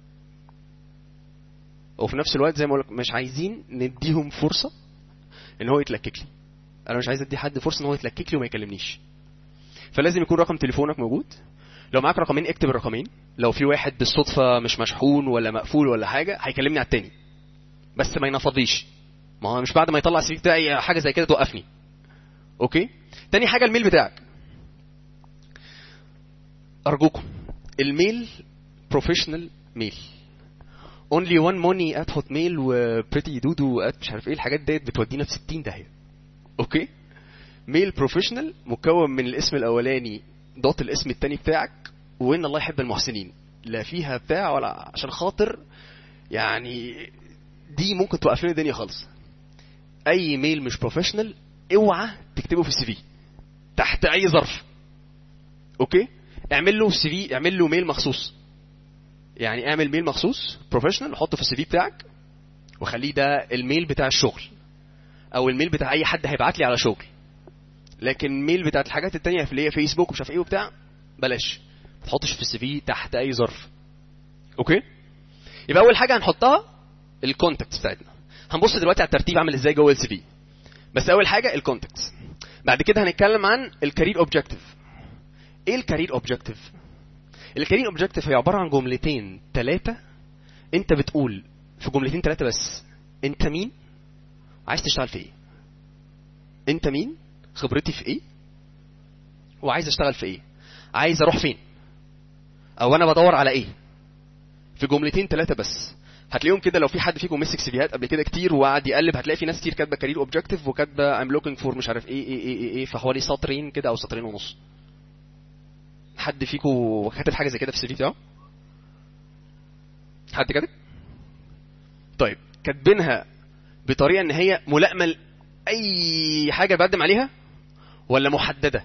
وفي نفس الوقت زي ما بقولك مش عايزين نديهم فرصه ان هو يتلكك لي انا مش عايز ادي حد فرصه ان هو يتلكك لي وما يكلمنيش فلازم يكون رقم تليفونك موجود لو معاك رقمين اكتب الرقمين لو في واحد بالصدفه مش مشحون ولا مقفول ولا حاجه هيكلمني على التاني بس ما ينفضليش ما هو مش بعد ما يطلع السي في بتاعي حاجه زي كده توقفني اوكي تاني حاجه الميل بتاعك ارجوكم الميل بروفيشنال ميل اونلي وان موني ات هوت ميل وبريتي دودو ات مش عارف ايه الحاجات ديت بتودينا في 60 داهيه اوكي ميل بروفيشنال مكون من الاسم الاولاني دوت الاسم التاني بتاعك وان الله يحب المحسنين لا فيها بتاع ولا عشان خاطر يعني دي ممكن توقف لنا الدنيا خالص اي ميل مش بروفيشنال اوعى تكتبه في السي في تحت اي ظرف اوكي اعمل له سي في اعمل له ميل مخصوص يعني اعمل ميل مخصوص بروفيشنال حطه في السي في بتاعك وخليه ده الميل بتاع الشغل او الميل بتاع اي حد هيبعت لي على شغل لكن ميل بتاعت الحاجات التانية اللي هي فيسبوك ومش عارف ايه وبتاع بلاش ما تحطش في السي في تحت اي ظرف اوكي يبقى اول حاجه هنحطها الكونتاكتس بتاعتنا هنبص دلوقتي على الترتيب عامل ازاي جوه السي في بس اول حاجه الكونتاكتس بعد كده هنتكلم عن الكارير اوبجكتيف ايه الكارير اوبجكتيف الكارير اوبجكتيف هي عباره عن جملتين ثلاثه انت بتقول في جملتين ثلاثه بس انت مين عايز تشتغل في ايه انت مين خبرتي في ايه وعايز اشتغل في ايه عايز اروح فين او انا بدور على ايه في جملتين ثلاثه بس هتلاقيهم كده لو في حد فيكم مسك سيفيهات قبل كده كتير وقعد يقلب هتلاقي في ناس كتير كاتبه كارير اوبجكتيف وكاتبه ام لوكينج فور مش عارف ايه ايه ايه ايه, إيه في حوالي سطرين كده او سطرين ونص حد فيكم كاتب حاجه زي كده في السي في بتاعه حد كاتب طيب كاتبينها بطريقه ان هي ملائمه لاي حاجه بقدم عليها ولا محدده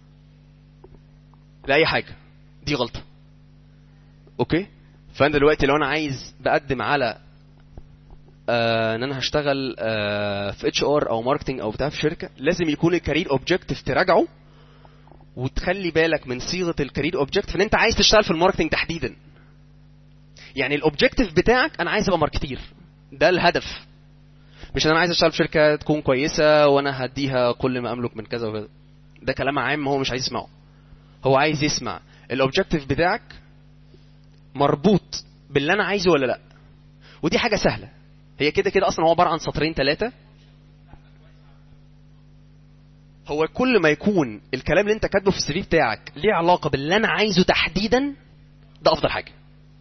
لاي حاجه دي غلطه اوكي فانا دلوقتي لو انا عايز بقدم على آه ان انا هشتغل آه في اتش ار او ماركتنج او بتاع في شركه لازم يكون الكارير اوبجكتيف تراجعه وتخلي بالك من صيغه الكارير اوبجكتيف ان انت عايز تشتغل في الماركتنج تحديدا يعني الاوبجكتيف بتاعك انا عايز ابقى ماركتير ده الهدف مش انا عايز اشتغل في شركه تكون كويسه وانا هديها كل ما املك من كذا وكذا ده كلام عام هو مش عايز يسمعه هو عايز يسمع الاوبجكتيف بتاعك مربوط باللي انا عايزه ولا لا ودي حاجه سهله هي كده كده اصلا هو عباره عن سطرين ثلاثه هو كل ما يكون الكلام اللي انت كاتبه في السي في بتاعك ليه علاقه باللي انا عايزه تحديدا ده افضل حاجه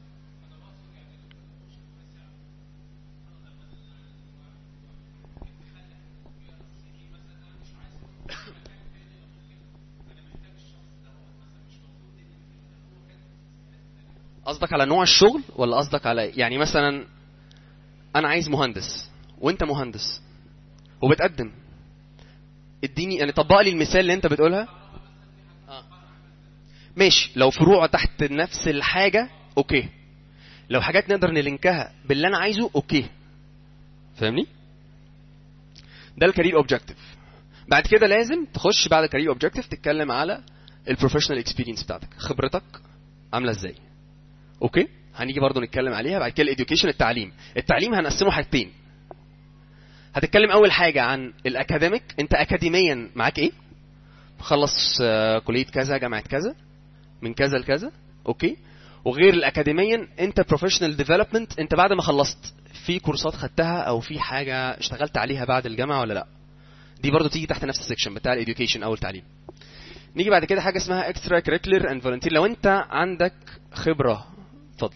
قصدك على نوع الشغل ولا قصدك على يعني مثلا انا عايز مهندس وانت مهندس وبتقدم اديني يعني طبق لي المثال اللي انت بتقولها آه. ماشي لو فروع تحت نفس الحاجه اوكي لو حاجات نقدر نلينكها باللي انا عايزه اوكي فاهمني ده الكارير اوبجكتيف بعد كده لازم تخش بعد الكارير اوبجكتيف تتكلم على البروفيشنال اكسبيرينس بتاعتك خبرتك عامله ازاي اوكي هنيجي برضو نتكلم عليها بعد كده الاديوكيشن التعليم التعليم هنقسمه حاجتين هتتكلم اول حاجه عن الاكاديميك انت اكاديميا معاك ايه مخلص آه، كليه كذا جامعه كذا من كذا لكذا اوكي وغير الاكاديميا انت بروفيشنال ديفلوبمنت انت بعد ما خلصت في كورسات خدتها او في حاجه اشتغلت عليها بعد الجامعه ولا لا دي برضو تيجي تحت نفس السكشن بتاع الاديوكيشن او التعليم نيجي بعد كده حاجه اسمها اكسترا كريكولر اند فولنتير لو انت عندك خبره اتفضل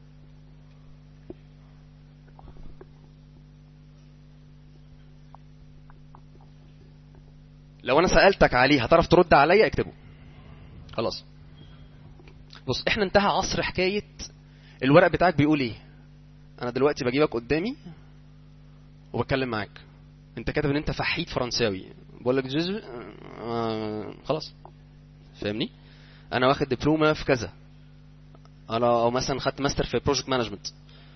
لو انا سالتك عليه هتعرف ترد عليا اكتبه خلاص بص احنا انتهى عصر حكايه الورق بتاعك بيقول ايه انا دلوقتي بجيبك قدامي وبتكلم معاك انت كاتب ان انت فحيت فرنساوي بقول لك جزء آه خلاص فاهمني انا واخد دبلومه في كذا انا او مثلا خدت ماستر في بروجكت مانجمنت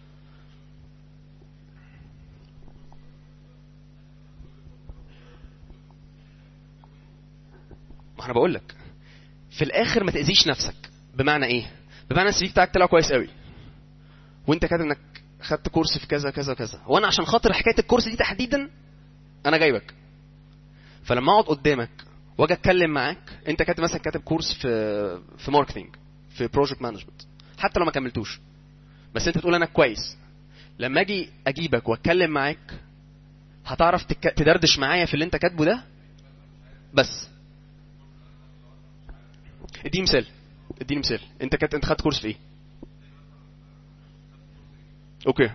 ما انا بقول لك في الاخر ما تاذيش نفسك بمعنى ايه بمعنى السي في بتاعك طلع كويس قوي وانت كاتب انك خدت كورس في كذا كذا كذا وانا عشان خاطر حكايه الكورس دي تحديدا انا جايبك فلما اقعد قدامك واجي اتكلم معاك انت كاتب مثلا كاتب كورس في في ماركتنج في بروجكت مانجمنت حتى لو ما كملتوش بس انت بتقول انا كويس لما اجي اجيبك واتكلم معاك هتعرف تك... تدردش معايا في اللي انت كاتبه ده بس اديني مثال اديني مثال انت كات... انت خدت كورس في ايه اوكي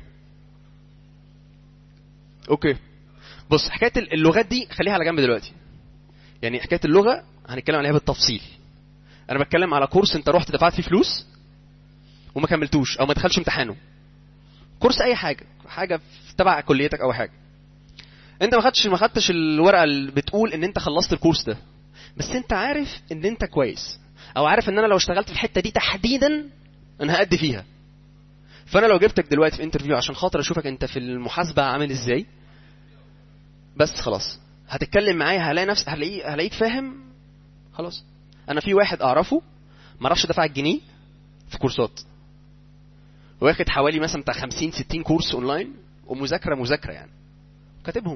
اوكي بص حكايه اللغات دي خليها على جنب دلوقتي يعني حكايه اللغه هنتكلم عليها بالتفصيل انا بتكلم على كورس انت رحت دفعت فيه فلوس وما كملتوش او ما دخلش امتحانه كورس اي حاجه حاجه تبع كليتك او حاجه انت ما خدتش ما خدتش الورقه اللي بتقول ان انت خلصت الكورس ده بس انت عارف ان انت كويس او عارف ان انا لو اشتغلت في الحته دي تحديدا انا هأدي فيها فانا لو جبتك دلوقتي في انترفيو عشان خاطر اشوفك انت في المحاسبه عامل ازاي بس خلاص هتتكلم معايا هلاقي نفس هلاقي هلاقيك فاهم خلاص انا في واحد اعرفه ما اعرفش دفع الجنيه في كورسات واخد حوالي مثلا بتاع 50 60 كورس اونلاين ومذاكره مذاكره يعني كاتبهم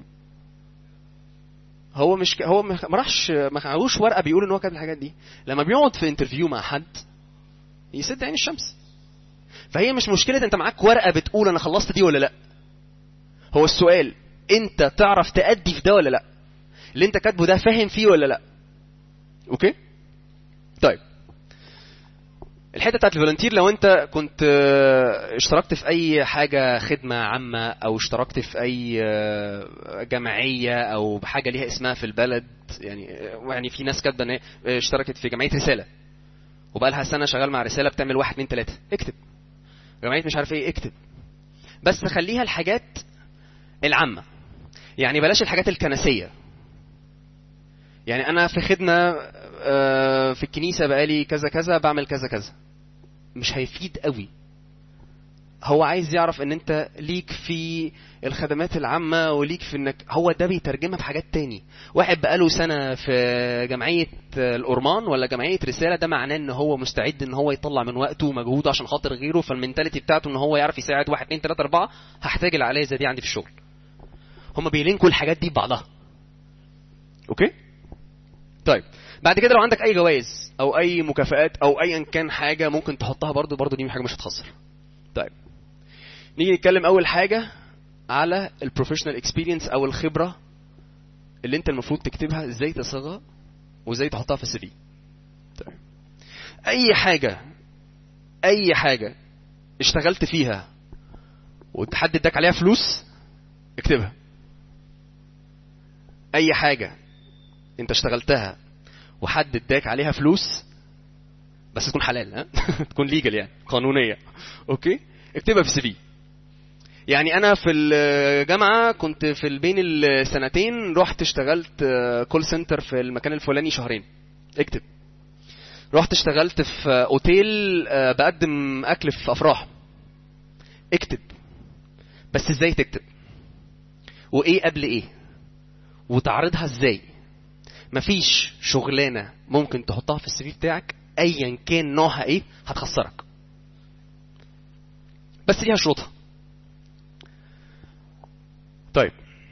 هو مش ك... هو ما راحش ما معهوش ورقه بيقول ان هو كاتب الحاجات دي لما بيقعد في انترفيو مع حد يسد عين الشمس فهي مش مشكله انت معاك ورقه بتقول انا خلصت دي ولا لا هو السؤال انت تعرف تأدي في ده ولا لا اللي انت كاتبه ده فاهم فيه ولا لا اوكي طيب الحته بتاعت الفولنتير لو انت كنت آه، اشتركت في اي حاجه خدمه عامه او اشتركت في اي آه، جمعيه او حاجه ليها اسمها في البلد يعني يعني في ناس كاتبه ان هي اشتركت في جمعيه رساله وبقى لها سنه شغال مع رساله بتعمل واحد اتنين تلاته اكتب جمعيه مش عارف ايه اكتب بس خليها الحاجات العامه يعني بلاش الحاجات الكنسيه يعني انا في خدمه آه، في الكنيسه بقالي كذا كذا بعمل كذا كذا مش هيفيد قوي هو عايز يعرف ان انت ليك في الخدمات العامة وليك في انك هو ده بيترجمها في حاجات تاني واحد بقاله سنة في جمعية الأورمان ولا جمعية رسالة ده معناه ان هو مستعد ان هو يطلع من وقته ومجهوده عشان خاطر غيره فالمنتاليتي بتاعته ان هو يعرف يساعد واحد اتنين تلاتة أربعة هحتاج العلاية زي دي عندي في الشغل هما بيلينكوا الحاجات دي ببعضها اوكي طيب بعد كده لو عندك اي جوائز او اي مكافآت او ايا كان حاجه ممكن تحطها برضو برضو دي حاجه مش هتخسر طيب نيجي نتكلم اول حاجه على البروفيشنال اكسبيرينس او الخبره اللي انت المفروض تكتبها ازاي تصيغها وازاي تحطها في السي في طيب اي حاجه اي حاجه اشتغلت فيها وحد اداك عليها فلوس اكتبها اي حاجه انت اشتغلتها وحد اداك عليها فلوس بس تكون حلال ها تكون ليجل يعني قانونيه اوكي اكتبها في السي في يعني انا في الجامعه كنت في بين السنتين رحت اشتغلت كول سنتر في المكان الفلاني شهرين اكتب رحت اشتغلت في اوتيل آه، بقدم اكل في افراح اكتب بس ازاي تكتب وايه قبل ايه وتعرضها ازاي مفيش شغلانه ممكن تحطها في السي في بتاعك ايا كان نوعها ايه هتخسرك بس ليها شروطها طيب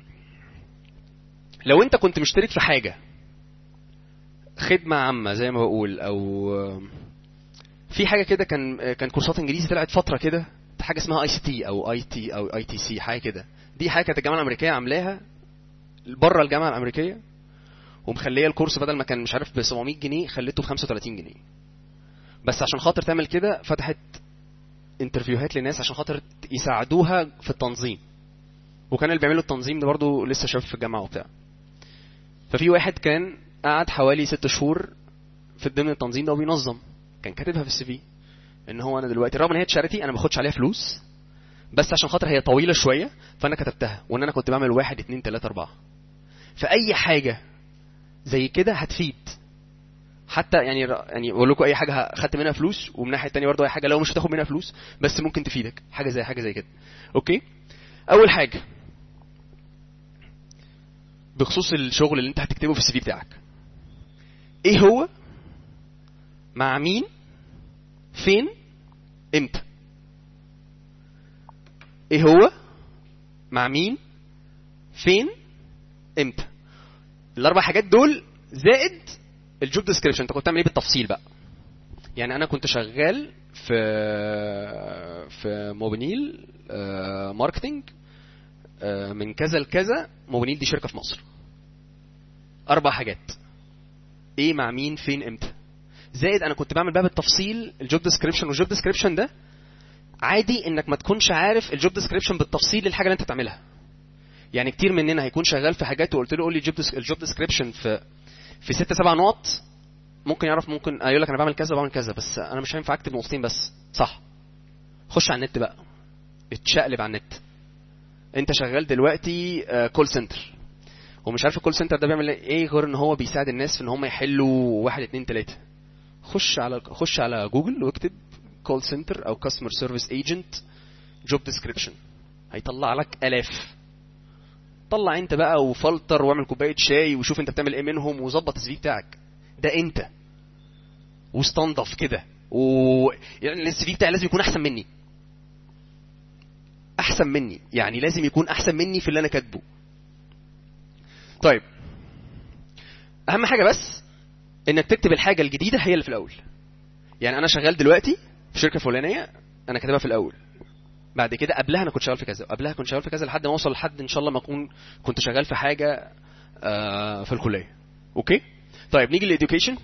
لو انت كنت مشترك في حاجه خدمه عامه زي ما بقول او في حاجه كده كان كان كورسات انجليزي طلعت فتره كده حاجه اسمها اي سي تي او اي تي او اي تي سي حاجه كده دي حاجه كانت الجامعه الامريكيه عاملاها بره الجامعه الامريكيه ومخليه الكورس بدل ما كان مش عارف ب 700 جنيه خليته ب 35 جنيه بس عشان خاطر تعمل كده فتحت انترفيوهات لناس عشان خاطر يساعدوها في التنظيم وكان اللي بيعملوا التنظيم ده برضه لسه شاب في الجامعه وبتاع ففي واحد كان قعد حوالي ست شهور في ضمن التنظيم ده وبينظم كان كاتبها في السي في ان هو انا دلوقتي رغم ان هي تشاريتي انا ما باخدش عليها فلوس بس عشان خاطر هي طويله شويه فانا كتبتها وان انا كنت بعمل واحد اتنين تلاته اربعه فاي حاجه زي كده هتفيد حتى يعني يعني بقول لكم اي حاجه خدت منها فلوس ومن الناحيه الثانيه برضه اي حاجه لو مش هتاخد منها فلوس بس ممكن تفيدك حاجه زي حاجه زي كده اوكي اول حاجه بخصوص الشغل اللي انت هتكتبه في السي في بتاعك ايه هو مع مين فين امتى ايه هو مع مين فين امتى الاربع حاجات دول زائد الجوب ديسكريبشن انت كنت بتعمل ايه بالتفصيل بقى يعني انا كنت شغال في في موبينيل آه، ماركتنج آه، من كذا لكذا موبينيل دي شركه في مصر اربع حاجات ايه مع مين فين امتى زائد انا كنت بعمل بقى بالتفصيل الجوب ديسكريبشن والجوب ديسكريبشن ده عادي انك ما تكونش عارف الجوب ديسكريبشن بالتفصيل للحاجه اللي انت بتعملها يعني كتير مننا هيكون شغال في حاجات وقلت له قول لي الجوب ديسكريبشن في في ست سبع نقط ممكن يعرف ممكن يقول لك انا بعمل كذا بعمل كذا بس انا مش هينفع اكتب نقطتين بس صح خش على النت بقى اتشقلب على النت انت شغال دلوقتي كول سنتر ومش عارف الكول سنتر ده بيعمل ايه غير ان هو بيساعد الناس في ان هم يحلوا واحد اتنين تلاته خش على خش على جوجل واكتب كول سنتر او كاستمر سيرفيس ايجنت جوب ديسكريبشن هيطلع لك الاف طلع انت بقى وفلتر واعمل كوبايه شاي وشوف انت بتعمل ايه منهم وظبط السي في بتاعك ده انت واستنضف كده و يعني السي في بتاعي لازم يكون احسن مني احسن مني يعني لازم يكون احسن مني في اللي انا كاتبه طيب اهم حاجه بس انك تكتب الحاجه الجديده هي اللي في الاول يعني انا شغال دلوقتي في شركه فلانيه انا كاتبها في الاول بعد كده قبلها انا كنت شغال في كذا قبلها كنت شغال في كذا لحد ما اوصل لحد ان شاء الله ما اكون كنت شغال في حاجه آه، في الكليه اوكي طيب نيجي للإديوكيشن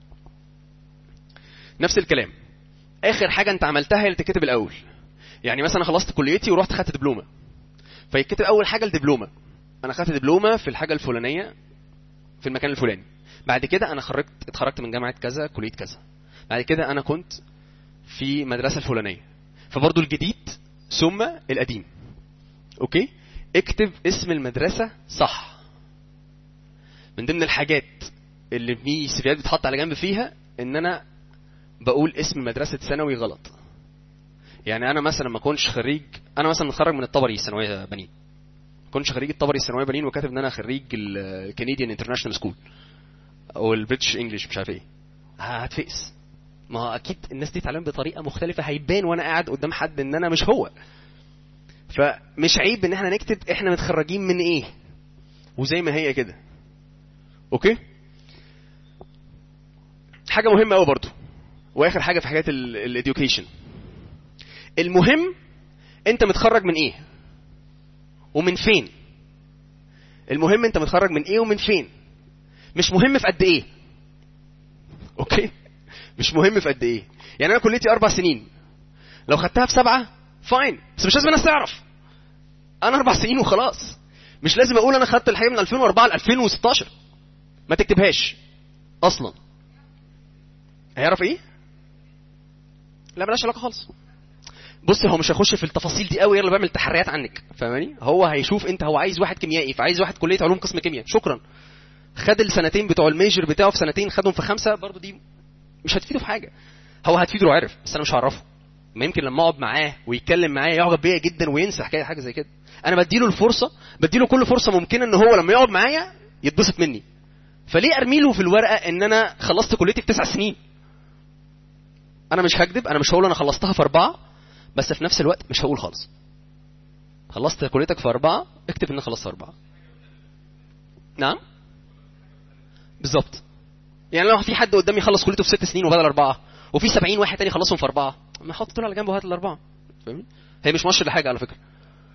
نفس الكلام اخر حاجه انت عملتها هي اللي تتكتب الاول يعني مثلا خلصت كليتي ورحت خدت دبلومه فيتكتب اول حاجه الدبلومه انا خدت دبلومه في الحاجه الفلانيه في المكان الفلاني بعد كده انا خرجت اتخرجت من جامعه كذا كليه كذا بعد كده انا كنت في مدرسه الفلانيه فبرضه الجديد ثم القديم اوكي اكتب اسم المدرسه صح من ضمن الحاجات اللي في سيفيات بتحط على جنب فيها ان انا بقول اسم مدرسه ثانوي غلط يعني انا مثلا ما كنتش خريج انا مثلا متخرج من الطبري الثانويه بنين ما كنتش خريج الطبري الثانويه بنين وكاتب ان انا خريج الكنديان انترناشونال سكول او البريتش انجلش مش عارف ايه هتفقس ما هو اكيد الناس دي اتعلمت بطريقه مختلفه هيبان وانا قاعد قدام حد ان انا مش هو فمش عيب ان احنا نكتب احنا متخرجين من ايه وزي ما هي كده اوكي حاجه مهمه قوي برضو واخر حاجه في حاجات الاديوكيشن المهم انت متخرج من ايه ومن فين المهم انت متخرج من ايه ومن فين مش مهم في قد ايه اوكي مش مهم في قد ايه يعني انا كليتي اربع سنين لو خدتها في سبعه فاين بس مش لازم الناس تعرف انا اربع سنين وخلاص مش لازم اقول انا خدت الحاجه من 2004 ل 2016 ما تكتبهاش اصلا هيعرف ايه لا ملهاش علاقه خالص بص هو مش هيخش في التفاصيل دي قوي يلا بعمل تحريات عنك فاهماني هو هيشوف انت هو عايز واحد كيميائي فعايز واحد كليه علوم قسم كيمياء شكرا خد السنتين بتوع الميجر بتاعه في سنتين خدهم في خمسه برضو دي مش هتفيده في حاجه هو هتفيده لو عرف بس انا مش هعرفه ما يمكن لما اقعد معاه ويتكلم معايا يعجب بيا جدا وينسى حكايه حاجه زي كده انا بديله الفرصه بديله كل فرصه ممكنه ان هو لما يقعد معايا يتبسط مني فليه ارمي له في الورقه ان انا خلصت كليتي في تسع سنين انا مش هكذب انا مش هقول انا خلصتها في اربعه بس في نفس الوقت مش هقول خالص خلصت كليتك في اربعه اكتب ان خلصت اربعه نعم بالظبط يعني لو في حد قدامي خلص كليته في ست سنين وبدل اربعه وفي 70 واحد تاني خلصهم في اربعه ما حط دول على جنب وهات الاربعه فاهمني هي مش مؤشر لحاجه على فكره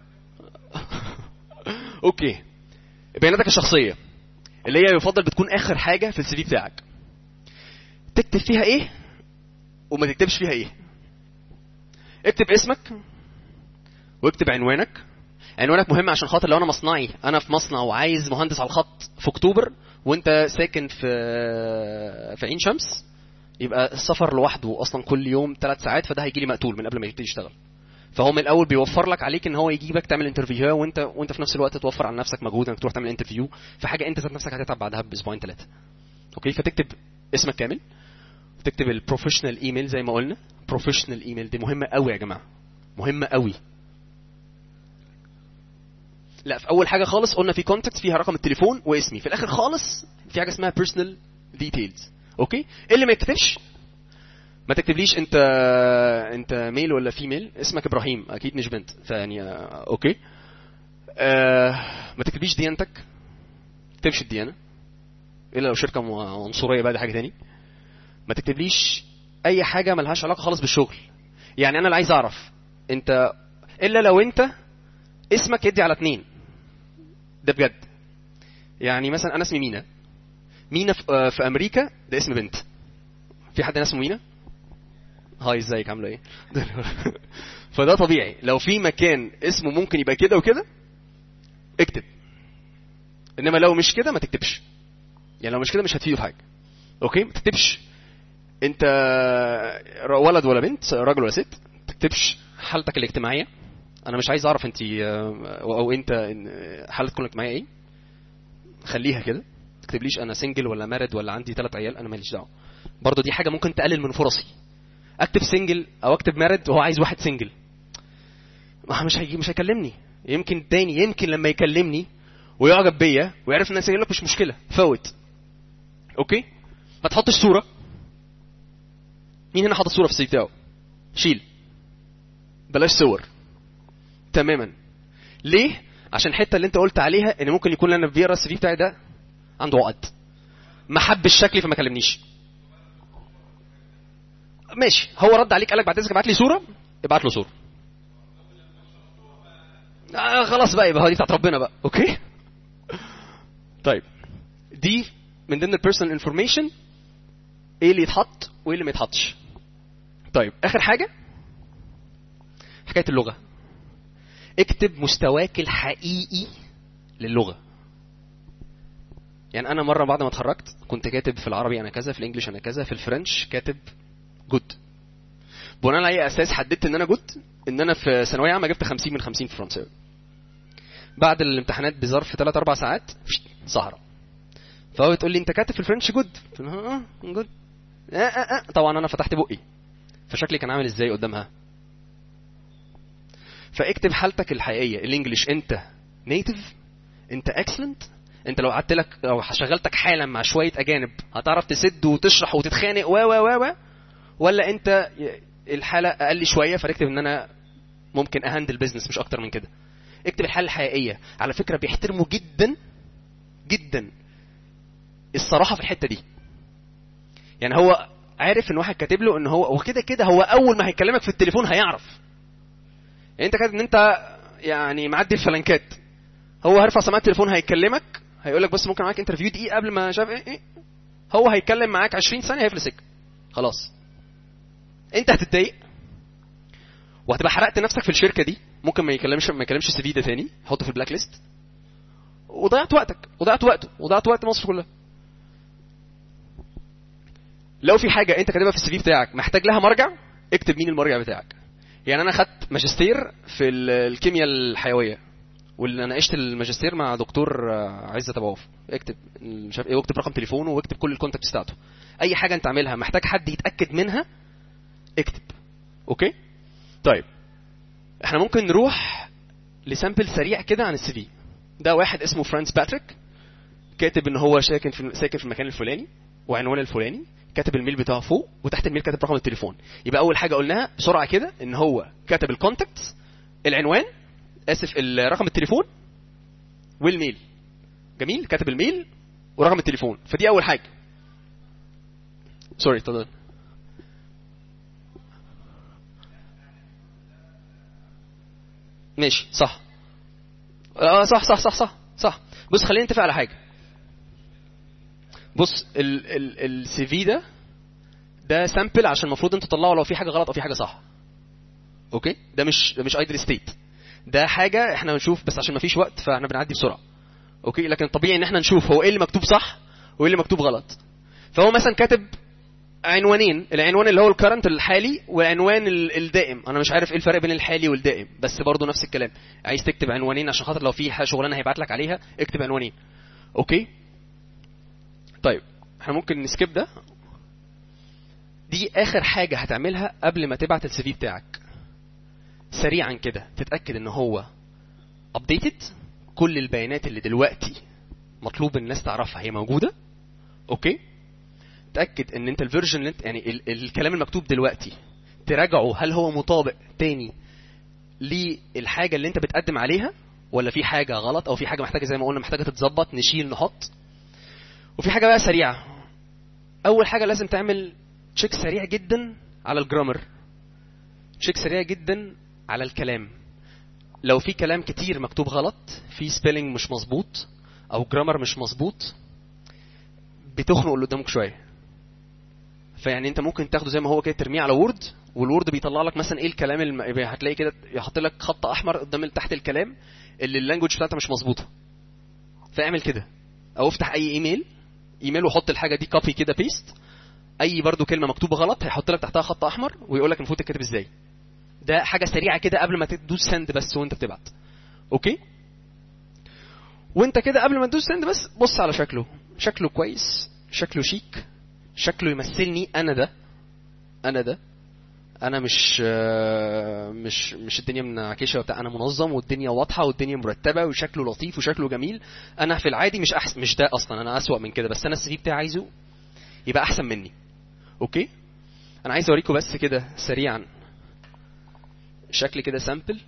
اوكي بياناتك الشخصيه اللي هي يفضل بتكون اخر حاجه في السي في بتاعك تكتب فيها ايه وما تكتبش فيها ايه اكتب اسمك واكتب عنوانك عنوانك مهم عشان خاطر لو انا مصنعي انا في مصنع وعايز مهندس على الخط في اكتوبر وانت ساكن في في عين شمس يبقى السفر لوحده اصلا كل يوم ثلاث ساعات فده هيجي لي مقتول من قبل ما يبتدي يشتغل فهو من الاول بيوفر لك عليك ان هو يجيبك تعمل انترفيو وانت وانت في نفس الوقت توفر على نفسك مجهود انك تروح تعمل انترفيو في حاجه انت ذات نفسك هتتعب بعدها باسبوعين ثلاثه اوكي فتكتب اسمك كامل تكتب البروفيشنال ايميل زي ما قلنا بروفيشنال ايميل دي مهمه قوي يا جماعه مهمه قوي لا في اول حاجه خالص قلنا في كونتاكت فيها رقم التليفون واسمي في الاخر خالص في حاجه اسمها بيرسونال ديتيلز اوكي اللي ما يكتبش ما تكتبليش انت انت ميل ولا فيميل اسمك ابراهيم اكيد مش بنت فيعني آه، اوكي آه ما تكتبليش ديانتك ما تكتبش الديانه الا لو شركه م- عنصريه بقى دي حاجه تاني ما تكتبليش اي حاجه ملهاش علاقه خالص بالشغل يعني انا اللي عايز اعرف انت الا لو انت اسمك يدي على اتنين ده بجد يعني مثلا انا اسمي مينا مينا في, آه، في امريكا ده اسم بنت في حد هنا اسمه مينا هاي ازيك عامله ايه فده طبيعي لو في مكان اسمه ممكن يبقى كده وكده اكتب انما لو مش كده ما تكتبش يعني لو مش كده مش هتفيده في حاجه اوكي ما تكتبش انت ولد ولا بنت راجل ولا ست ما تكتبش حالتك الاجتماعيه انا مش عايز اعرف انت او انت إن- حالتكم الاجتماعيه ايه خليها كده ما تكتبليش انا سنجل ولا مارد ولا عندي ثلاث عيال انا ماليش دعوه برضه دي حاجه ممكن تقلل من فرصي اكتب سنجل او اكتب مارد وهو عايز واحد سنجل ما مش هيجي مش هيكلمني يمكن تاني يمكن لما يكلمني ويعجب بيا ويعرف الناس يقول لك مش مشكله فوت اوكي ما تحطش صوره مين هنا حاطط صوره في السي بتاعه شيل بلاش صور تماما ليه عشان الحته اللي انت قلت عليها ان ممكن يكون انا بيقرا السي في بتاعي ده عنده عقد ما حبش شكلي فما كلمنيش ماشي هو رد عليك قال لك بعد اذنك ابعت لي صوره ابعت له صوره آه خلاص بقى يبقى هو دي بتاعت ربنا بقى اوكي طيب دي من ضمن البيرسونال انفورميشن ايه اللي يتحط وايه اللي ما يتحطش طيب اخر حاجه حكايه اللغه اكتب مستواك الحقيقي للغه يعني انا مره بعد ما اتخرجت كنت كاتب في العربي انا كذا في الانجليش انا كذا في الفرنش كاتب جود بناء على اي اساس حددت ان انا جود ان انا في ثانويه عامه جبت 50 من 50 في فرنساوي بعد الامتحانات بظرف 3 4 ساعات صحراء فهو بتقول لي انت كاتب في الفرنش جود قلت له اه جود آه آه آه. طبعا انا فتحت بقي فشكلي كان عامل ازاي قدامها فاكتب حالتك الحقيقيه الانجليش انت نيتيف انت اكسلنت انت لو قعدت لك لو شغلتك حالا مع شويه اجانب هتعرف تسد وتشرح وتتخانق و و و و ولا انت الحاله اقل شويه فتكتب ان انا ممكن اهندل بزنس مش اكتر من كده اكتب الحاله الحقيقيه على فكره بيحترموا جدا جدا الصراحه في الحته دي يعني هو عارف ان واحد كاتب له ان هو وكده كده هو اول ما هيكلمك في التليفون هيعرف يعني انت كاتب ان انت يعني معدي الفلنكات هو هيرفع سماعه التليفون هيكلمك هيقول لك بص ممكن معاك انترفيو دقيقه قبل ما شاف ايه, ايه هو هيتكلم معاك 20 ثانيه هيفلسك خلاص انت هتتضايق وهتبقى حرقت نفسك في الشركه دي ممكن ما يكلمش ما يكلمش السي في ده تاني حطه في البلاك ليست وضيعت وقتك وضيعت وقته وضيعت وقت مصر كلها لو في حاجه انت كاتبها في السي في بتاعك محتاج لها مرجع اكتب مين المرجع بتاعك يعني انا خدت ماجستير في الكيمياء الحيويه واللي ناقشت الماجستير مع دكتور عزت ابو عوف اكتب مش عارف ايه واكتب رقم تليفونه واكتب كل الكونتاكت بتاعته اي حاجه انت عاملها محتاج حد يتاكد منها اكتب اوكي طيب احنا ممكن نروح لسامبل سريع كده عن السي في ده واحد اسمه فرانس باتريك كاتب ان هو ساكن في ساكن في المكان الفلاني وعنوان الفلاني كاتب الميل بتاعه فوق وتحت الميل كاتب رقم التليفون يبقى اول حاجه قلناها بسرعه كده ان هو كاتب الكونتاكت العنوان اسف رقم التليفون والميل جميل كاتب الميل ورقم التليفون فدي اول حاجه سوري اتفضل ماشي صح اه صح صح صح صح صح بص خلينا نتفق على حاجه بص السي في ده ده سامبل عشان المفروض انتوا تطلعوا لو في حاجه غلط او في حاجه صح اوكي ده مش ده مش ايدل ستيت ده حاجه احنا بنشوف بس عشان ما فيش وقت فاحنا بنعدي بسرعه اوكي لكن الطبيعي ان احنا نشوف هو ايه اللي مكتوب صح وايه اللي مكتوب غلط فهو مثلا كاتب عنوانين العنوان اللي هو الكرنت الحالي والعنوان الدائم انا مش عارف ايه الفرق بين الحالي والدائم بس برضه نفس الكلام عايز تكتب عنوانين عشان خاطر لو في شغلانه هيبعت لك عليها اكتب عنوانين اوكي طيب احنا ممكن نسكيب ده دي اخر حاجه هتعملها قبل ما تبعت السي في بتاعك سريعا كده تتاكد ان هو ابديتد كل البيانات اللي دلوقتي مطلوب الناس تعرفها هي موجوده اوكي تاكد ان انت الفيرجن اللي انت يعني ال الكلام المكتوب دلوقتي تراجعه هل هو مطابق تاني للحاجه اللي انت بتقدم عليها ولا في حاجه غلط او في حاجه محتاجه زي ما قلنا محتاجه تتظبط نشيل نحط وفي حاجه بقى سريعه اول حاجه لازم تعمل تشيك سريع جدا على الجرامر تشيك سريع جدا على الكلام لو في كلام كتير مكتوب غلط في سبيلنج مش مظبوط او جرامر مش مظبوط بتخنق اللي قدامك شويه فيعني انت ممكن تاخده زي ما هو كده ترميه على وورد والوورد بيطلع لك مثلا ايه الكلام الم... هتلاقي كده يحط لك خط احمر قدام تحت الكلام اللي اللانجوج بتاعتها مش مظبوطه فاعمل كده او افتح اي ايميل ايميل وحط الحاجه دي كوبي كده بيست اي برضو كلمه مكتوبه غلط هيحط لك تحتها خط احمر ويقول لك المفروض تتكتب ازاي ده حاجه سريعه كده قبل ما تدوس سند بس وانت بتبعت اوكي وانت كده قبل ما تدوس سند بس بص على شكله شكله كويس شكله شيك شكله يمثلني انا ده انا ده انا مش آه، مش مش الدنيا منعكشه وبتاع انا منظم والدنيا واضحه والدنيا مرتبه وشكله لطيف وشكله جميل انا في العادي مش احسن مش ده اصلا انا اسوأ من كده بس انا السي في بتاعي عايزه يبقى احسن مني اوكي انا عايز اوريكم بس كده سريعا شكل كده سامبل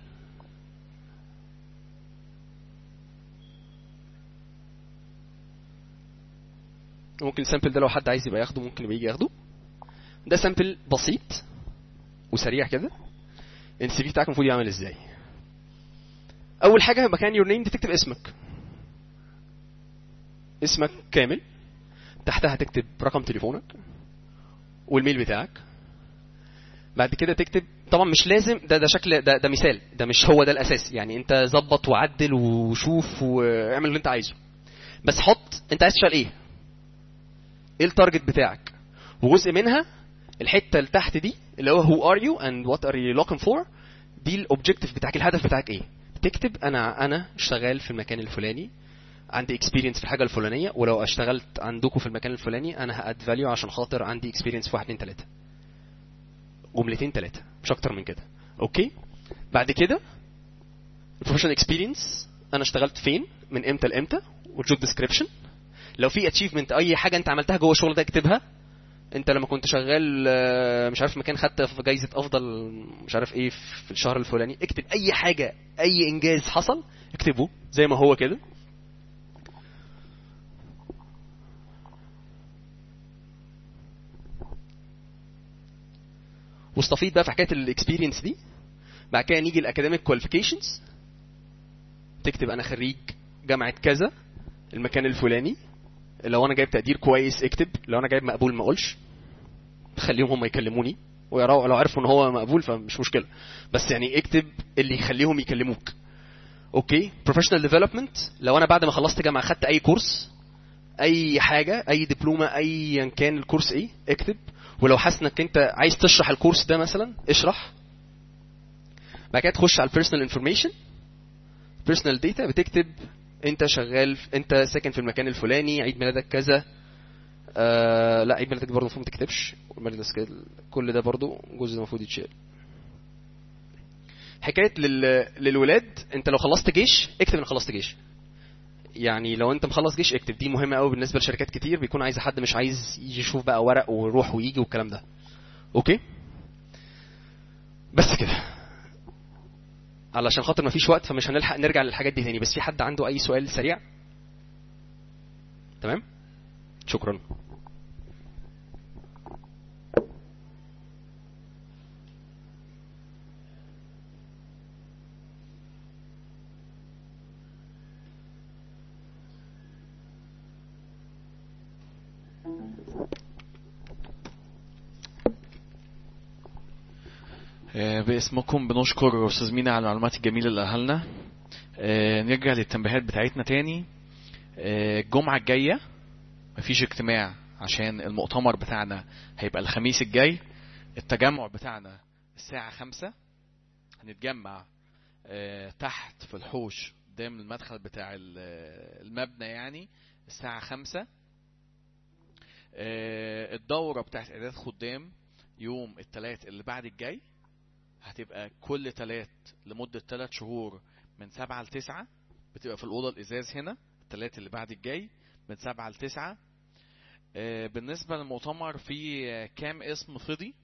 ممكن السامبل ده لو حد عايز يبقى ياخده ممكن يبقى يجي ياخده ده سامبل بسيط وسريع كده السي في بتاعك المفروض يعمل ازاي اول حاجه مكان يور نيم تكتب اسمك اسمك كامل تحتها تكتب رقم تليفونك والميل بتاعك بعد كده تكتب طبعا مش لازم ده ده شكل ده ده مثال ده مش هو ده الاساس يعني انت ظبط وعدل وشوف واعمل اللي انت عايزه بس حط انت عايز تشتغل ايه ايه التارجت بتاعك وجزء منها الحته اللي تحت دي اللي هو who are you and what are you looking for دي الاوبجيكتيف بتاعك الهدف بتاعك ايه تكتب انا انا شغال في المكان الفلاني عندي اكسبيرينس في الحاجه الفلانيه ولو اشتغلت عندكم في المكان الفلاني انا هاد فاليو عشان خاطر عندي اكسبيرينس في 1 2 3 جملتين ثلاثه مش اكتر من كده اوكي بعد كده البروفيشنال اكسبيرينس انا اشتغلت فين من امتى لامتى والجوب ديسكريبشن لو في اتشيفمنت اي حاجه انت عملتها جوه الشغل ده اكتبها انت لما كنت شغال آه، مش عارف مكان خدت في جايزه افضل مش عارف ايه في الشهر الفلاني اكتب اي حاجه اي انجاز حصل اكتبه زي ما هو كده واستفيد بقى في حكايه الاكسبيرينس دي بعد كده نيجي الاكاديميك كواليفيكيشنز تكتب انا خريج جامعه كذا المكان الفلاني لو انا جايب تقدير كويس اكتب لو انا جايب مقبول ما اقولش خليهم هم يكلموني ويراوا لو عرفوا ان هو مقبول فمش مشكله بس يعني اكتب اللي يخليهم يكلموك اوكي بروفيشنال ديفلوبمنت لو انا بعد ما خلصت جامعه خدت اي كورس اي حاجه اي دبلومه ايا كان الكورس ايه اكتب ولو حاسس انك انت عايز تشرح الكورس ده مثلا اشرح بعد كده تخش على البيرسونال انفورميشن بيرسونال داتا بتكتب انت شغال في- انت ساكن في المكان الفلاني عيد ميلادك كذا آه لا عيد ميلادك برضه المفروض ما تكتبش والميلاد سكيل كل ده برضه جزء المفروض يتشال حكايه لل... للولاد انت لو خلصت جيش اكتب انك خلصت جيش يعني لو انت مخلص جيش اكتب دي مهمه قوي بالنسبه لشركات كتير بيكون عايز حد مش عايز يشوف بقى ورق ويروح ويجي والكلام ده اوكي بس كده علشان خاطر مفيش وقت فمش هنلحق نرجع للحاجات دي تاني بس في حد عنده اي سؤال سريع تمام شكرا آه، باسمكم بنشكر استاذ مينا على المعلومات الجميله اللي قالها لنا آه، نرجع للتنبيهات بتاعتنا تاني آه، الجمعه الجايه مفيش اجتماع عشان المؤتمر بتاعنا هيبقى الخميس الجاي التجمع بتاعنا الساعه خمسة هنتجمع آه، تحت في الحوش قدام المدخل بتاع ال- المبنى يعني الساعة خمسة آه، الدورة بتاعت إعداد خدام يوم التلات اللي بعد الجاي هتبقى كل تلات لمدة تلات شهور من سبعة لتسعة بتبقى في الأوضة الإزاز هنا التلات اللي بعد الجاي من سبعة لتسعة آه، بالنسبة للمؤتمر في آه، كام اسم فضي